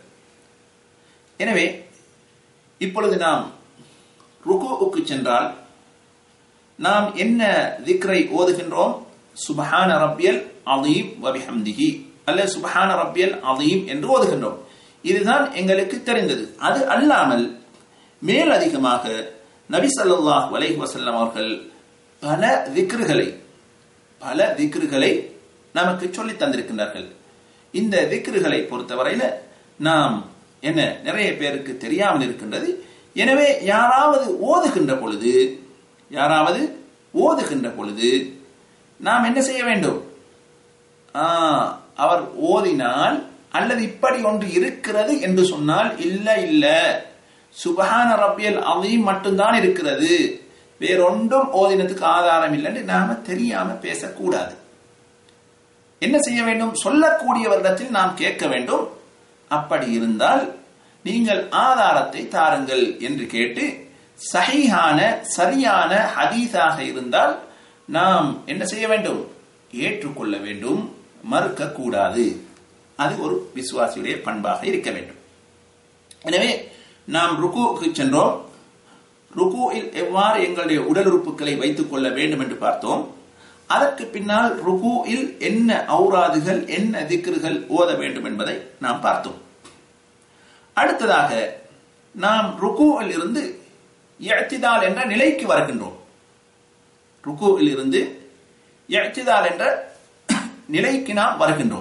எனவே இப்பொழுது நாம் ருக்குவுக்கு சென்றால் நாம் என்ன திக்ரை ஓதுகின்றோம் சுபஹான ரப்பியல் அதீம் வபிஹம்திஹி அல்ல சுபஹான ரப்பியல் அதீம் என்று ஓதுகின்றோம் இதுதான் எங்களுக்கு தெரிந்தது அது அல்லாமல் மேலதிகமாக நபி ஸல்லல்லாஹு அலைஹி வஸல்லம் அவர்கள் பல திக்ருகளை பல திக்ருகளை நமக்கு சொல்லி தந்திருக்கின்றார்கள் இந்த திக்ருகளை பொறுத்தவரையில நாம் என்ன நிறைய பேருக்கு தெரியாமல் இருக்கின்றது எனவே யாராவது ஓதுகின்ற பொழுது யாராவது ஓதுகின்ற பொழுது நாம் என்ன செய்ய வேண்டும் ஆ, அவர் ஓதினால் அல்லது இப்படி ஒன்று இருக்கிறது என்று சொன்னால் இல்ல இல்ல சுபஹான ரப்பியல் அதையும் மட்டும்தான் இருக்கிறது வேறொன்றும் ஓதினத்துக்கு ஆதாரம் இல்லைன்னு நாம தெரியாம பேசக்கூடாது என்ன செய்ய வேண்டும் சொல்லக்கூடியவரிடத்தில் நாம் கேட்க வேண்டும் அப்படி இருந்தால் நீங்கள் ஆதாரத்தை தாருங்கள் என்று கேட்டு சஹீஹான சரியான ஹதீஸாக இருந்தால் நாம் என்ன செய்ய வேண்டும் ஏற்றுக்கொள்ள வேண்டும் மறுக்க கூடாது அது ஒரு விசுவாசியுடைய பண்பாக இருக்க வேண்டும் எனவே நாம் ருக்குவுக்கு சென்றோம் ருக்குவில் எவ்வாறு எங்களுடைய உடல் உறுப்புகளை வைத்துக் கொள்ள வேண்டும் என்று பார்த்தோம் அதற்கு பின்னால் ருக்குவில் என்ன ஔராதுகள் என்ன திக்ருகள் ஓத வேண்டும் என்பதை நாம் பார்த்தோம் அடுத்ததாக நாம் ருக்குவில் இருந்து இழ்த்திதால் என்ற நிலைக்கு வருகின்றோம் ருக்குவில் இருந்து இழ்த்திதால் என்ற நிலைக்கு நாம் வருகின்றோம்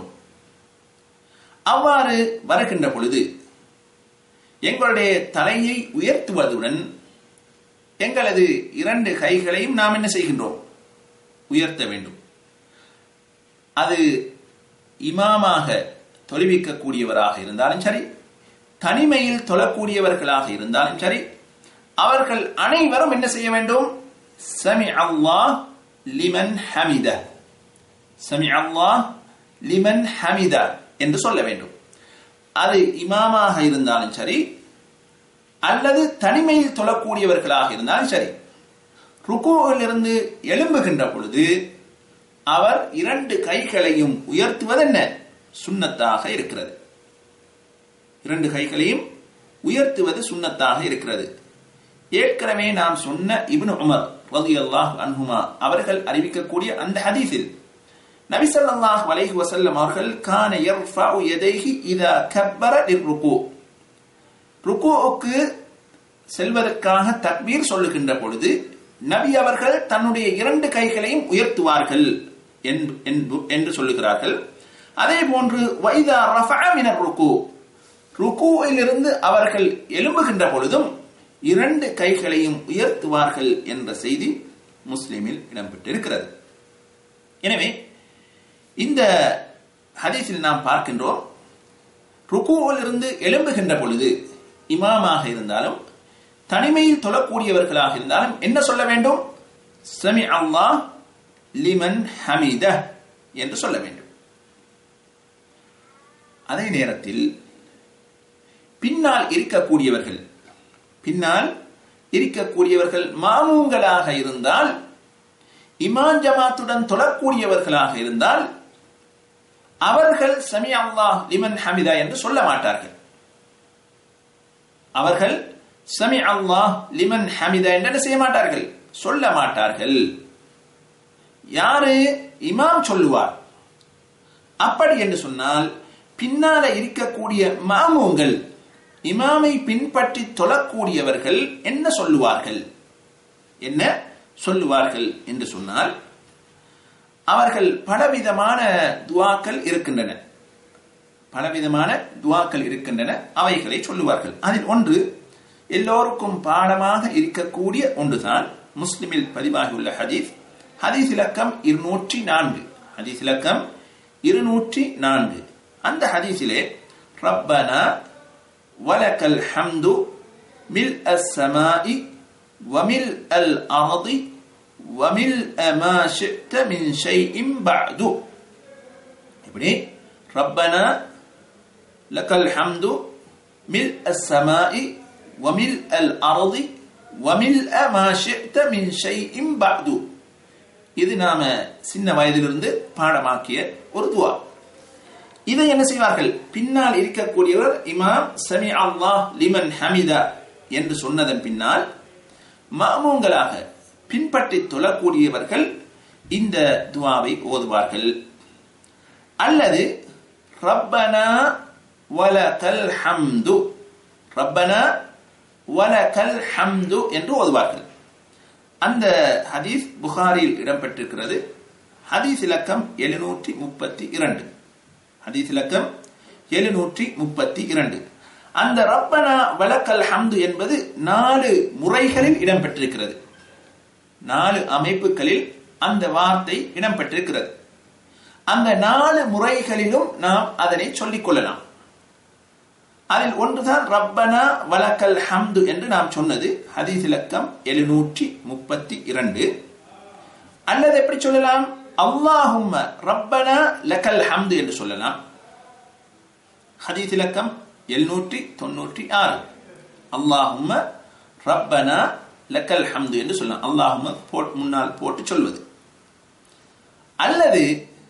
அவ்வாறு வருகின்ற பொழுது எங்களுடைய தலையை உயர்த்துவதுடன் எங்களது இரண்டு கைகளையும் நாம் என்ன செய்கின்றோம் உயர்த்த வேண்டும் அது இமாமாக தொழுவிக்கக்கூடியவராக இருந்தாலும் சரி தனிமையில் தொழக்கூடியவர்களாக இருந்தாலும் சரி அவர்கள் அனைவரும் என்ன செய்ய வேண்டும் சமி அல்லாஹ் லிமன் ஹமித சமி அல்லாஹ் லிமன் ஹமித என்று சொல்ல வேண்டும் அது இமாமாக இருந்தாலும் சரி அல்லது தனிமையில் தொழக்கூடியவர்களாக இருந்தாலும் சரி ருக்குவில் இருந்து எழும்புகின்ற பொழுது அவர் இரண்டு கைகளையும் உயர்த்துவது என்ன சுன்னத்தாக இருக்கிறது இரண்டு கைகளையும் உயர்த்துவது சுன்னத்தாக இருக்கிறது ஏற்கனவே நாம் சொன்ன இப்னு உமர் ரலியல்லாஹு அன்ஹுமா அவர்கள் அறிவிக்கக்கூடிய அந்த ஹதீஸில் நபி ஸல்லல்லாஹு அலைஹி வஸல்லம் அவர்கள் கான யர்ஃபஉ யதைஹி இதா கப்பர லிர்ருகு ருக்குவுக்கு செல்வதற்காக தக்பீர் சொல்லுகின்ற பொழுது நபி அவர்கள் தன்னுடைய இரண்டு கைகளையும் உயர்த்துவார்கள் என்ப- என்பு- என்று சொல்லுகிறார்கள் அதே போன்று வைதா ரஃபஅ மினர் ருக்கு ருக்குவிலிருந்து அவர்கள் எழும்புகின்ற பொழுதும் இரண்டு கைகளையும் உயர்த்துவார்கள் என்ற செய்தி முஸ்லிமில் இடம்பெற்றிருக்கிறது எனவே இந்த ஹதீஸில் நாம் பார்க்கின்றோம் ருக்குவில் இருந்து எழும்புகின்ற பொழுது இமாமாக இருந்தாலும் தனிமையில் தொழக்கூடியவர்களாக இருந்தாலும் என்ன சொல்ல வேண்டும் சமி அல்லாஹ் லிமன் ஹமீத என்று சொல்ல வேண்டும் அதே நேரத்தில் பின்னால் இருக்கக்கூடியவர்கள் பின்னால் இருக்கக்கூடியவர்கள் மாமூங்களாக இருந்தால் இமான் ஜமாத்துடன் தொழக்கூடியவர்களாக இருந்தால் அவர்கள் சமி அல்லாஹ் லிமன் ஹமிதா என்று சொல்ல மாட்டார்கள் அவர்கள் சமி அல்லாஹ் லிமன் ஹமிதா என்று என்ன செய்ய மாட்டார்கள் சொல்ல மாட்டார்கள் யாரு இமாம் சொல்லுவார் அப்படி என்று சொன்னால் பின்னால இருக்கக்கூடிய மாமூங்கள் இமாமை பின்பற்றி தொழக்கூடியவர்கள் என்ன சொல்லுவார்கள் என்ன சொல்லுவார்கள் என்று சொன்னால் அவர்கள் பலவிதமான துவாக்கள் இருக்கின்றன பலவிதமான துவாக்கள் இருக்கின்றன அவைகளை சொல்லுவார்கள் அதில் ஒன்று எல்லோருக்கும் பாடமாக இருக்கக்கூடிய ஒன்றுதான் முஸ்லிமில் பதிவாகியுள்ள ஹதீஸ் ஹதீஸ் இலக்கம் இருநூற்றி நான்கு ஹதீஸ் இலக்கம் இருநூற்றி நான்கு அந்த ஹதீஸிலே ரப்பனா வலக்கல் ஹம்து மில் அஸ் சமாஇ வமில் அல் அர்தி வமில் ما شئت من شيء بعد இப்படி ரப்பனா லக்கல் ஹம்து மில் அஸ் சமாஇ வமில் அல் அர்தி வமில் ما شئت من شيء بعد இது நாம சின்ன வயதிலிருந்து பாடமாக்கிய ஒரு துவா இதை என்ன செய்வார்கள் பின்னால் இருக்கக்கூடியவர் இமாம் சமி அல்லாஹ் லிமன் ஹமிதா என்று சொன்னதன் பின்னால் மாமூங்களாக பின்பற்றி தொழக்கூடியவர்கள் இந்த துவாவை ஓதுவார்கள் அல்லது ரப்பனா வலகல் ஹம்து ரப்பனா வலகல் ஹம்து என்று ஓதுவார்கள் அந்த ஹதீஸ் புகாரில் இடம்பெற்றிருக்கிறது ஹதீஸ் இலக்கம் எழுநூற்றி முப்பத்தி இரண்டு ஹதீஸ் இலக்கம் எழுநூற்றி முப்பத்தி இரண்டு அந்த ரப்பனா வலக்கல் ஹம்து என்பது நாலு முறைகளில் இடம்பெற்றிருக்கிறது நாலு அமைப்புகளில் அந்த வார்த்தை இடம்பெற்றிருக்கிறது அந்த நாலு முறைகளிலும் நாம் அதனை சொல்லிக் கொள்ளலாம் அதில் ஒன்றுதான் ரப்பனா வலக்கல் ஹம்து என்று நாம் சொன்னது ஹதீஸ் இலக்கம் எழுநூற்றி முப்பத்தி இரண்டு அல்லது எப்படி சொல்லலாம் அல்லாஹும்ம ரப்பனா லக்கல் ஹம்து என்று சொல்லலாம் ஹதீஸ் இலக்கம் எழுநூற்றி தொண்ணூற்றி ஆறு அல்லாஹும்ம ரப்பனா லக்கல் ஹம்து என்று சொல்லலாம் அல்லாஹும்ம போட் முன்னால் போட்டு சொல்வது அல்லது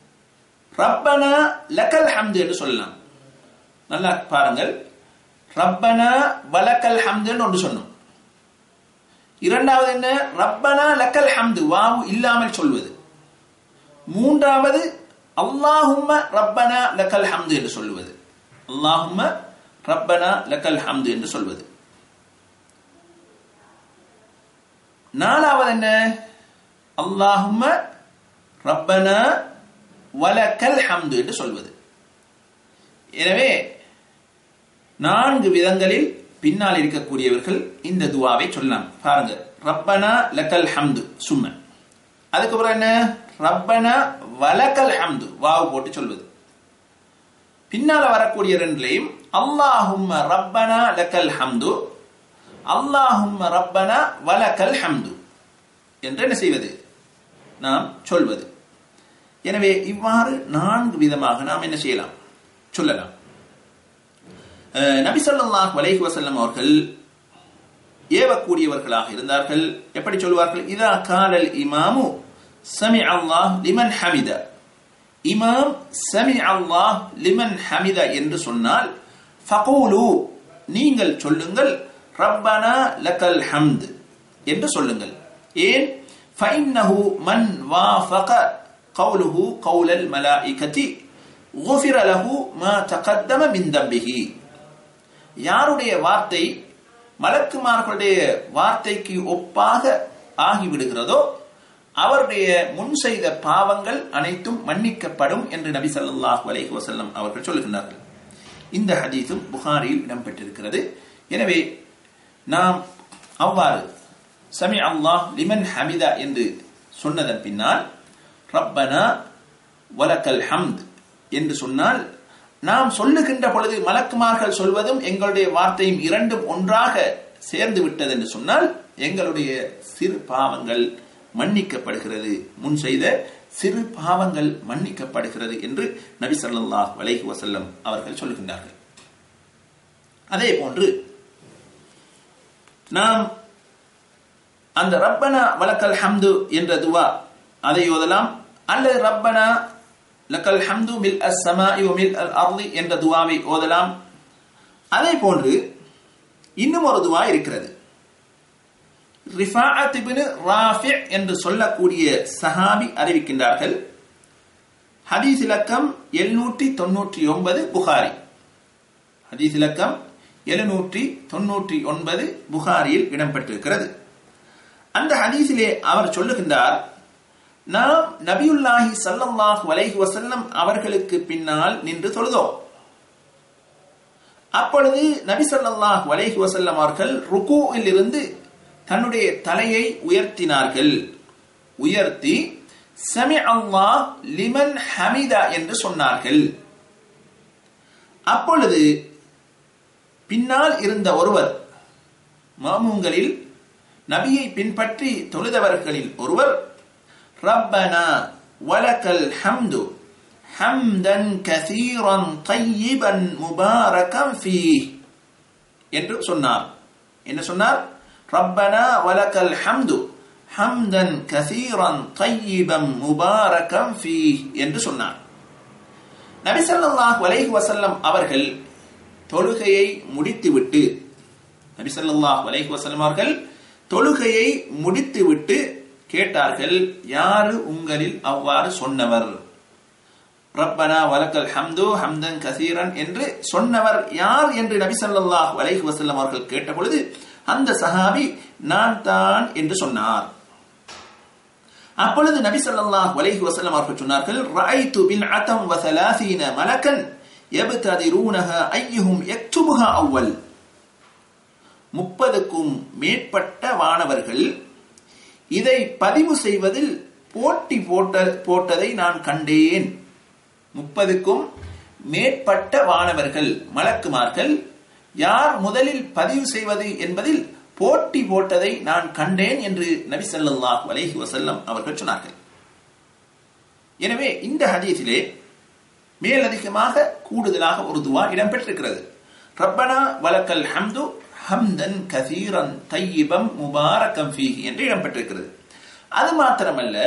ரப்பனா லக்கல் ஹம்து என்று சொல்லலாம் நல்லா பாருங்கள் ரப்பனா வலக்கல் ஹம்துன்னு ஒன்று சொன்னோம் இரண்டாவது என்ன ரப்பனா லக்கல் ஹம்து வாவு இல்லாமல் சொல்வது மூன்றாவது அல்லாஹும்ம ரப்பனா லக்கல் ஹம்து என்று சொல்வது அல்லாஹும்ம ரப்பனா லக்கல் ஹம்து என்று சொல்வது நாலாவது என்ன அல்லாஹும்ம ரப்பனா வலக்கல் ஹம்து என்று சொல்வது எனவே நான்கு விதங்களில் பின்னால் இருக்கக்கூடியவர்கள் இந்த துவாவை சொல்லலாம் பாருங்க ரப்பனா லக்கல் ஹம்து சும்ம அதுக்கப்புறம் என்ன ரப்பனா வலக்கல் ஹம்து வாவு போட்டு சொல்வது பின்னால வரக்கூடிய ரெண்டுலையும் அல்லாஹும்ம ரப்பனா லக்கல் ஹம்து அல்லாஹும்ம ரப்பனா வலக்கல் ஹம்து என்று என்ன செய்வது நாம் சொல்வது எனவே இவ்வாறு நான்கு விதமாக நாம் என்ன செய்யலாம் சொல்லலாம் நபி சொல்லாஹ் வலைஹி வசல்லம் அவர்கள் ஏவக்கூடியவர்களாக இருந்தார்கள் எப்படி சொல்வார்கள் இதா காலல் இமாமு சமி அல்லாஹ் லிமன் ஹமித இமாம் சமி அல்லாஹ் லிமன் ஹமித என்று சொன்னால் ஃபகூலு நீங்கள் சொல்லுங்கள் ரப்பனா லக்கல் ஹம்த் என்று சொல்லுங்கள் ஏன் ஃபைன்னஹு மன் வாஃபக கவுலுஹு கவுலல் மலாயிகதி غفر له ما تقدم من ذنبه யாருடைய வார்த்தை மலக்குமார்களுடைய வார்த்தைக்கு ஒப்பாக ஆகிவிடுகிறதோ அவருடைய முன் செய்த பாவங்கள் அனைத்தும் மன்னிக்கப்படும் என்று நபி ஸல்லல்லாஹு அலைஹி வஸல்லம் அவர்கள் சொல்லுகின்றார்கள் இந்த ஹதீஸும் புகாரியில் இடம்பெற்றிருக்கிறது எனவே நாம் அவ்வாறு சமி அல்லாஹ் லிமன் ஹமிதா என்று சொன்னதன் பின்னால் ரப்பனா வலக்கல் ஹம்த் என்று சொன்னால் நாம் சொல்லுகின்ற பொழுது மலக்குமார்கள் சொல்வதும் எங்களுடைய வார்த்தையும் இரண்டும் ஒன்றாக சேர்ந்து விட்டது என்று சொன்னால் எங்களுடைய சிறு பாவங்கள் மன்னிக்கப்படுகிறது முன் செய்த சிறு பாவங்கள் மன்னிக்கப்படுகிறது என்று நபி ஸல்லல்லாஹு அலைஹி வஸல்லம் அவர்கள் சொல்லுகின்றார்கள் அதே போன்று நாம் அந்த ரப்பனா வலக்கல் ஹம்து என்ற துவா அதை ஓதலாம் அல்லது ரப்பனா லக்கல் ஹம்து மில் அஸ் சமாஇ வ மில் அல் அர்லி என்ற துவாவை ஓதலாம் அதே போன்று இன்னும் ஒரு துவா இருக்கிறது ரிஃபாஅத் இப்னு ராஃபி என்று சொல்லக்கூடிய சஹாபி அறிவிக்கின்றார்கள் ஹதீஸ் இலக்கம் எழுநூற்றி தொன்னூற்றி ஒன்பது புகாரி ஹதீஸ் இலக்கம் எழுநூற்றி தொன்னூற்றி ஒன்பது புகாரியில் இடம்பெற்றிருக்கிறது அந்த ஹதீஸிலே அவர் சொல்லுகின்றார் நாம் நபியுல்லாஹி சல்லல்லாஹு அலைஹி வசல்லம் அவர்களுக்கு பின்னால் நின்று தொழுதோம் அப்பொழுது நபி ஸல்லல்லாஹு அலைஹி வஸல்லம் அவர்கள் ருகூவில் இருந்து தன்னுடைய தலையை உயர்த்தினார்கள் உயர்த்தி சமி அல்லாஹ் லிமன் ஹமிதா என்று சொன்னார்கள் அப்பொழுது பின்னால் இருந்த ஒருவர் மாமூங்களில் நபியை பின்பற்றி தொழுதவர்களில் ஒருவர் ரப்பனா வலக்கல் ஹம்து ஹம்தன் கசீரன் தையிபன் முபாரகம் ஃபீஹ் என்று சொன்னார் என்ன சொன்னார் ரப்பனா வலக்கல் ஹம்து ஹம்தன் கசீரன் தையிபன் முபாரகம் ஃபீஹ் என்று சொன்னார் நபி ஸல்லல்லாஹு அலைஹி வஸல்லம் அவர்கள் தொழுகையை முடித்துவிட்டு நபி ஸல்லல்லாஹு அலைஹி வஸல்லம் அவர்கள் தொழுகையை முடித்துவிட்டு கேட்டார்கள் யாரு உங்களில் அவ்வாறு சொன்னவர் ரப்பனா வலக்கல் ஹம்து ஹம்தன் கசீரன் என்று சொன்னவர் யார் என்று நபி ஸல்லல்லாஹு அலைஹி வஸல்லம் அவர்கள் கேட்டபொழுது அந்த சஹாபி நான் தான் என்று சொன்னார் அப்பொழுது நபி ஸல்லல்லாஹு அலைஹி வஸல்லம் அவர்கள் சொன்னார்கள் ரஐது பின்அதம் வ 30 மலக்கன் யப்ததிரூனஹா அய்யுஹும் யக்துபுஹா அவ்வல் முப்பதுக்கும் மேற்பட்ட வானவர்கள் இதை பதிவு செய்வதில் போட்டி போட்ட போட்டதை நான் கண்டேன் முப்பதுக்கும் மேற்பட்ட வானவர்கள் மலக்குமார்கள் யார் முதலில் பதிவு செய்வது என்பதில் போட்டி போட்டதை நான் கண்டேன் என்று நபி ஸல்லல்லாஹு அலைஹி வஸல்லம் அவர்கள் சொன்னார்கள் எனவே இந்த ஹதீஸிலே மேலதிகமாக கூடுதலாக ஒரு துவா இடம்பெற்றிருக்கிறது ரப்பனா வலக்கல் ஹம்து ஹம்தன் கசீரன் தையிபம் முபாரகம் ஃபீஹி என்று இடம்பெற்றிருக்கிறது அது மாத்திரமல்ல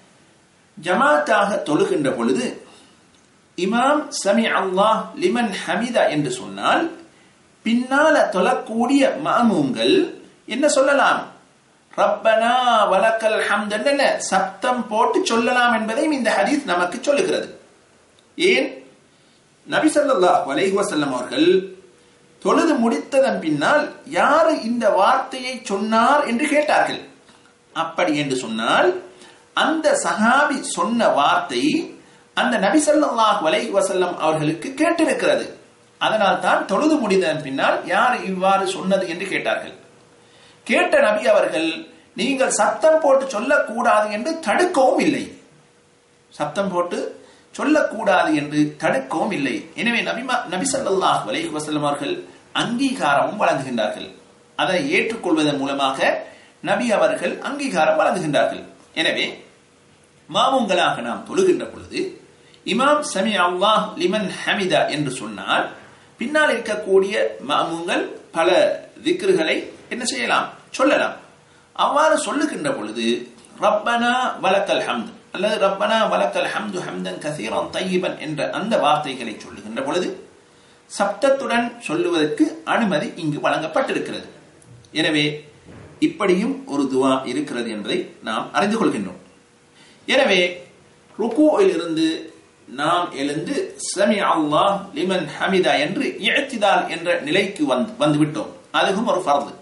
ஜமாத்தாக தொழுகின்ற பொழுது இமாம் சமி அல்லாஹ் லிமன் ஹமிதா என்று சொன்னால் பின்னால தொழக்கூடிய மாமூங்கள் என்ன சொல்லலாம் ரப்பனா வலக்கல் ஹம்தன் என்ன சப்தம் போட்டு சொல்லலாம் என்பதையும் இந்த ஹதீஸ் நமக்கு சொல்லுகிறது ஏன் நபி ஸல்லல்லாஹு அலைஹி வஸல்லம் அவர்கள் தொழுது முடித்ததன் பின்னால் யாரு இந்த வார்த்தையை சொன்னார் என்று கேட்டார்கள் அப்படி என்று சொன்னால் அந்த சஹாபி சொன்ன வார்த்தை அந்த நபி ஸல்லல்லாஹு அலைஹி வஸல்லம் அவர்களுக்கு கேட்டிருக்கிறது அதனால் தான் தொழுது முடிந்ததன் பின்னால் யார் இவ்வாறு சொன்னது என்று கேட்டார்கள் கேட்ட நபி அவர்கள் நீங்கள் சத்தம் போட்டு சொல்லக்கூடாது என்று தடுக்கவும் இல்லை சத்தம் போட்டு சொல்லக்கூடாது என்று தடுக்கவும் இல்லை எனவே நபிமா நபி ஸல்லல்லாஹு அலைஹி வஸல்லம் அவர்கள் அங்கீகாரமும் வழங்குகின்றார்கள் அதை ஏற்றுக்கொள்வதன் மூலமாக நபி அவர்கள் அங்கீகாரம் வழங்குகின்றார்கள் எனவே மாமுங்களாக நாம் தொழுகின்ற பொழுது இமாம் சமி அல்லாஹ் லிமன் ஹமிதா என்று சொன்னால் பின்னால் இருக்கக்கூடிய மாமுங்கள் பல திக்ருகளை என்ன செய்யலாம் சொல்லலாம் அவ்வாறு சொல்லுகின்ற பொழுது ரப்பனா வலக்கல் ஹம்த் அல்லது ரப்பனா வலக்கல் ஹம்து ஹம்தன் கசீரன் தையிபன் என்ற அந்த வார்த்தைகளை சொல்லுகின்ற பொழுது சப்தத்துடன் சொல்லுவதற்கு அனுமதி இங்கு வழங்கப்பட்டிருக்கிறது எனவே இப்படியும் ஒரு துவா இருக்கிறது என்பதை நாம் அறிந்து கொள்கின்றோம் எனவே ருக்குவில் இருந்து நாம் எழுந்து சமி அல்லாஹ் லிமன் ஹமிதா என்று இழத்திதால் என்ற நிலைக்கு வந்து வந்துவிட்டோம் அதுவும் ஒரு ஃபர்து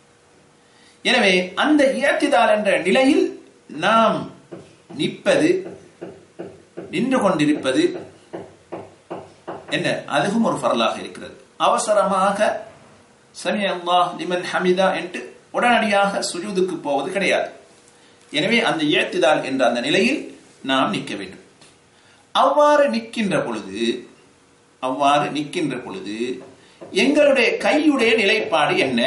எனவே அந்த இயற்றிதால் என்ற நிலையில் நாம் நிற்பது நின்று கொண்டிருப்பது என்ன அதுவும் ஒரு ஃபரலாக இருக்கிறது அவசரமாக சமி அல்லாஹ் லிமன் ஹமிதா என்று உடனடியாக சுஜூதுக்கு போவது கிடையாது எனவே அந்த ஏத்திதால் என்ற அந்த நிலையில் நாம் நிற்க வேண்டும் அவ்வாறு நிற்கின்ற பொழுது அவ்வாறு நிற்கின்ற பொழுது எங்களுடைய கையுடைய நிலைப்பாடு என்ன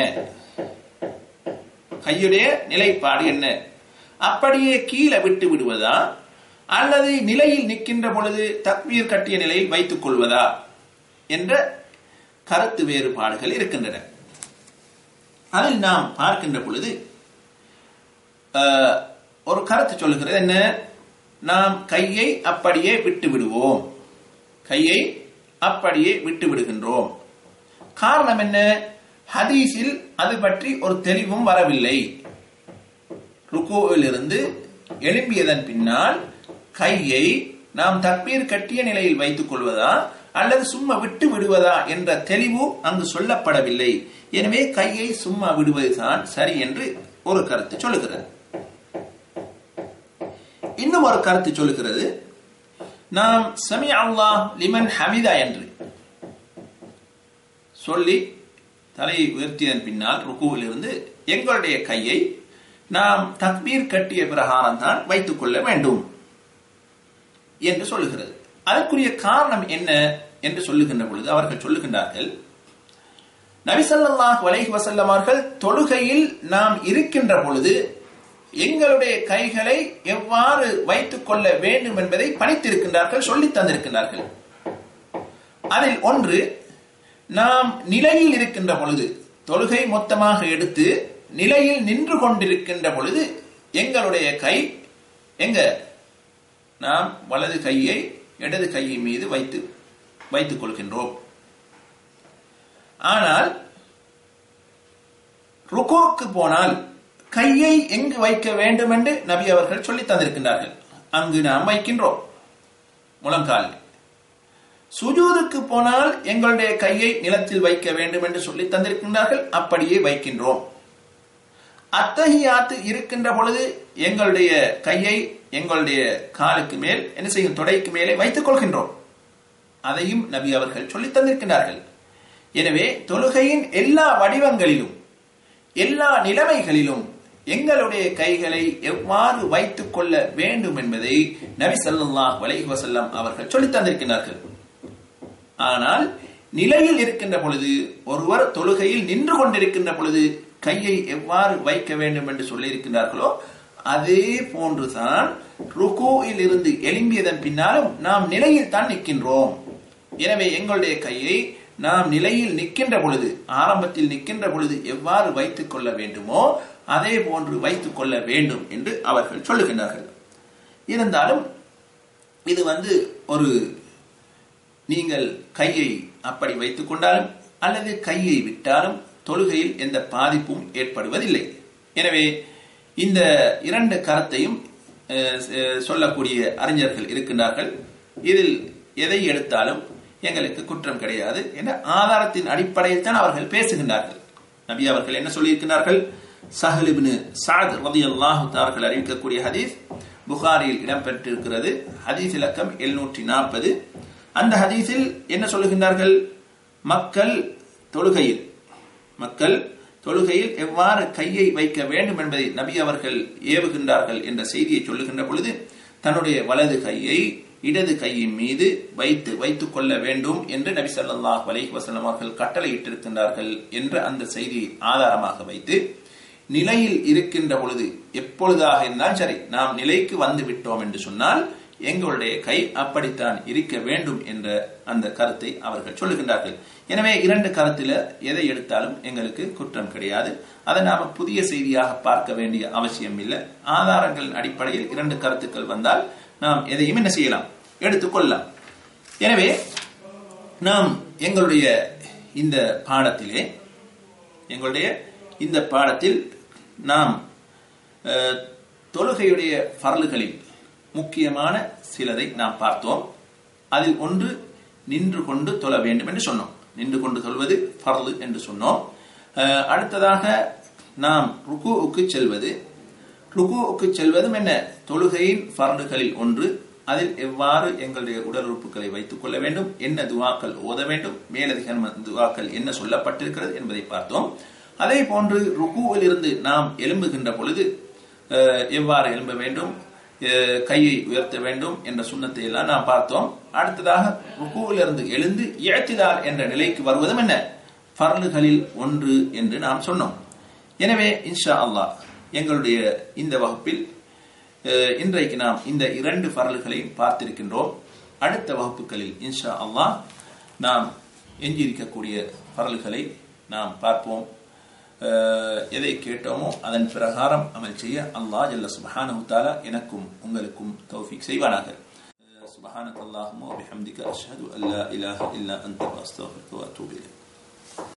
கையுடைய நிலைப்பாடு என்ன அப்படியே கீழே விட்டு விடுவதா அல்லது நிலையில் நிற்கின்ற பொழுது தக்வீர் கட்டிய நிலையில் வைத்துக் கொள்வதா என்ற கருத்து வேறுபாடுகள் இருக்கின்றன அதில் நாம் பார்க்கின்ற பொழுது ஒரு கருத்து சொல்லுகிறது என்ன நாம் கையை அப்படியே விட்டு விடுவோம் கையை அப்படியே விட்டு விடுகின்றோம் காரணம் என்ன ஹதீஸில் அது பற்றி ஒரு தெளிவும் வரவில்லை ருக்கோவில் இருந்து எழும்பியதன் பின்னால் கையை நாம் தக்பீர் கட்டிய நிலையில் வைத்துக் கொள்வதா அல்லது சும்மா விட்டு விடுவதா என்ற தெளிவு அங்கு சொல்லப்படவில்லை எனவே கையை சும்மா விடுவதுதான் சரி என்று ஒரு கருத்து சொல்லுகிறது இன்னும் ஒரு கருத்து சொல்லுகிறது நாம் சமி அல்லாஹ் லிமன் ஹமிதா என்று சொல்லி தலையை உயர்த்தியதன் பின்னால் ருக்குவில் இருந்து எங்களுடைய கையை நாம் தக்பீர் கட்டிய பிரகாரம் தான் வைத்துக் கொள்ள வேண்டும் என்று சொல்லுகிறது அதற்குரிய காரணம் என்ன என்று சொல்லுகின்ற பொழுது அவர்கள் சொல்லுகின்றார்கள் நபிசல்லாஹ் வலைஹி வசல்லம் அவர்கள் தொழுகையில் நாம் இருக்கின்ற பொழுது எங்களுடைய கைகளை எவ்வாறு வைத்துக் கொள்ள வேண்டும் என்பதை பணித்திருக்கின்றார்கள் சொல்லித் தந்திருக்கின்றார்கள் அதில் ஒன்று நாம் நிலையில் இருக்கின்ற பொழுது தொழுகை மொத்தமாக எடுத்து நிலையில் நின்று கொண்டிருக்கின்ற பொழுது எங்களுடைய கை எங்க நாம் வலது கையை இடது கையின் மீது வைத்து வைத்துக் கொள்கின்றோம் ஆனால் ருகோக்கு போனால் கையை எங்கு வைக்க வேண்டும் என்று நபி அவர்கள் சொல்லித் தந்திருக்கின்றார்கள் அங்கு நாம் வைக்கின்றோம் முழங்கால் சுஜூதுக்கு போனால் எங்களுடைய கையை நிலத்தில் வைக்க வேண்டும் என்று சொல்லி தந்திருக்கின்றார்கள் அப்படியே வைக்கின்றோம் அத்தகையாத்து இருக்கின்ற பொழுது எங்களுடைய கையை எங்களுடைய காலுக்கு மேல் என்ன செய்யும் தொடைக்கு மேலே வைத்துக் கொள்கின்றோம் அதையும் நபி அவர்கள் சொல்லித் தந்திருக்கின்றார்கள் எனவே தொழுகையின் எல்லா வடிவங்களிலும் எல்லா நிலைமைகளிலும் எங்களுடைய கைகளை எவ்வாறு வைத்துக் கொள்ள வேண்டும் என்பதை நபி ஸல்லல்லாஹு அலைஹி வஸல்லம் அவர்கள் சொல்லித் தந்திருக்கிறார்கள் ஆனால் நிலையில் இருக்கின்ற பொழுது ஒருவர் தொழுகையில் நின்று கொண்டிருக்கின்ற பொழுது கையை எவ்வாறு வைக்க வேண்டும் என்று சொல்லியிருக்கிறார்களோ அதே போன்றுதான் ருகூயில் இருந்து எழும்பியதன் பின்னாலும் நாம் நிலையில் தான் நிற்கின்றோம் எனவே எங்களுடைய கையை நாம் நிலையில் நிற்கின்ற பொழுது ஆரம்பத்தில் நிற்கின்ற பொழுது எவ்வாறு வைத்துக் கொள்ள வேண்டுமோ அதே போன்று வைத்துக் கொள்ள வேண்டும் என்று அவர்கள் சொல்லுகின்றார்கள் இருந்தாலும் இது வந்து ஒரு நீங்கள் கையை அப்படி வைத்துக் கொண்டாலும் அல்லது கையை விட்டாலும் தொழுகையில் எந்த பாதிப்பும் ஏற்படுவதில்லை எனவே இந்த இரண்டு கருத்தையும் அஹ், அஹ், சொல்லக்கூடிய அறிஞர்கள் இருக்கின்றார்கள் இதில் எதை எடுத்தாலும் எங்களுக்கு குற்றம் கிடையாது என்ற ஆதாரத்தின் அடிப்படையில் தான் அவர்கள் பேசுகின்றார்கள் நபி அவர்கள் என்ன சொல்லியிருக்கிறார்கள் சஹல் இப்னு சாத் ரலியல்லாஹு அவர்கள் அறிவிக்கக்கூடிய ஹதீஸ் புகாரியில் இடம்பெற்றிருக்கிறது ஹதீஸ் இலக்கம் எழுநூற்றி நாற்பது அந்த ஹதீஸில் என்ன சொல்லுகின்றார்கள் மக்கள் தொழுகையில் மக்கள் தொழுகையில் எவ்வாறு கையை வைக்க வேண்டும் என்பதை நபி அவர்கள் ஏவுகின்றார்கள் என்ற செய்தியை சொல்லுகின்ற பொழுது தன்னுடைய வலது கையை இடது கையின் மீது வைத்து வைத்துக் கொள்ள வேண்டும் என்று நபி ஸல்லல்லாஹு அலைஹி வஸல்லம் அவர்கள் கட்டளையிட்டிருக்கின்றார்கள் என்ற அந்த செய்தியை ஆதாரமாக வைத்து நிலையில் இருக்கின்ற பொழுது எப்பொழுதாக இருந்தாலும் சரி நாம் நிலைக்கு வந்து விட்டோம் என்று சொன்னால் எங்களுடைய கை அப்படித்தான் இருக்க வேண்டும் என்ற அந்த கருத்தை அவர்கள் சொல்லுகின்றார்கள் எனவே இரண்டு கருத்துல எதை எடுத்தாலும் எங்களுக்கு குற்றம் கிடையாது அதை நாம புதிய செய்தியாக பார்க்க வேண்டிய அவசியம் இல்லை ஆதாரங்களின் அடிப்படையில் இரண்டு கருத்துக்கள் வந்தால் நாம் எதையும் என்ன செய்யலாம் எடுத்துக்கொள்ளலாம் எனவே நாம் எங்களுடைய இந்த பாடத்திலே எங்களுடைய இந்த பாடத்தில் நாம் அஹ், தொழுகையுடைய பரல்களில் முக்கியமான சிலதை நாம் பார்த்தோம் அதில் ஒன்று நின்று கொண்டு தொழ வேண்டும் என்று சொன்னோம் நின்று கொண்டு தொழுவது ஃபர்லு என்று சொன்னோம் அஹ், அடுத்ததாக நாம் ருக்குவுக்கு செல்வது ருக்குவுக்கு செல்வதும் என்ன தொழுகையின் ஃபர்லுகளில் ஒன்று அதில் எவ்வாறு எங்களுடைய உடல் உறுப்புகளை வைத்துக் கொள்ள வேண்டும் என்ன துவாக்கள் ஓத வேண்டும் மேலதிக துவாக்கள் என்ன சொல்லப்பட்டிருக்கிறது என்பதை பார்த்தோம் அதே போன்று ருக்குவில் இருந்து நாம் எழும்புகின்ற பொழுது அஹ், எவ்வாறு எழும்ப வேண்டும் அஹ், கையை உயர்த்த வேண்டும் என்ற சுண்ணத்தை எல்லாம் நாம் பார்த்தோம் அடுத்ததாக ருக்குவில் இருந்து எழுந்து இழத்திதார் என்ற நிலைக்கு வருவதும் என்ன ஃபர்லுகளில் ஒன்று என்று நாம் சொன்னோம் எனவே இன்ஷா அல்லாஹ் எங்களுடைய இந்த வகுப்பில் அஹ், இன்றைக்கு நாம் இந்த இரண்டு ஃபரல்களையும் பார்த்திருக்கின்றோம் அடுத்த வகுப்புகளில் இன்ஷா அல்லாஹ் நாம் எஞ்சியிருக்கக்கூடிய ஃபரல்களை நாம் பார்ப்போம் அஹ், எதை கேட்டோமோ அதன் பிரகாரம் அமல் செய்ய அல்லாஹ் ஜல்ல சுபஹானஹு தஆலா எனக்கும் உங்களுக்கும் தௌஃபீக் செய்வானாக سبحانك اللهم وبحمدك أشهد أن لا إله إلا أنت وأستغفرك وأتوب إليك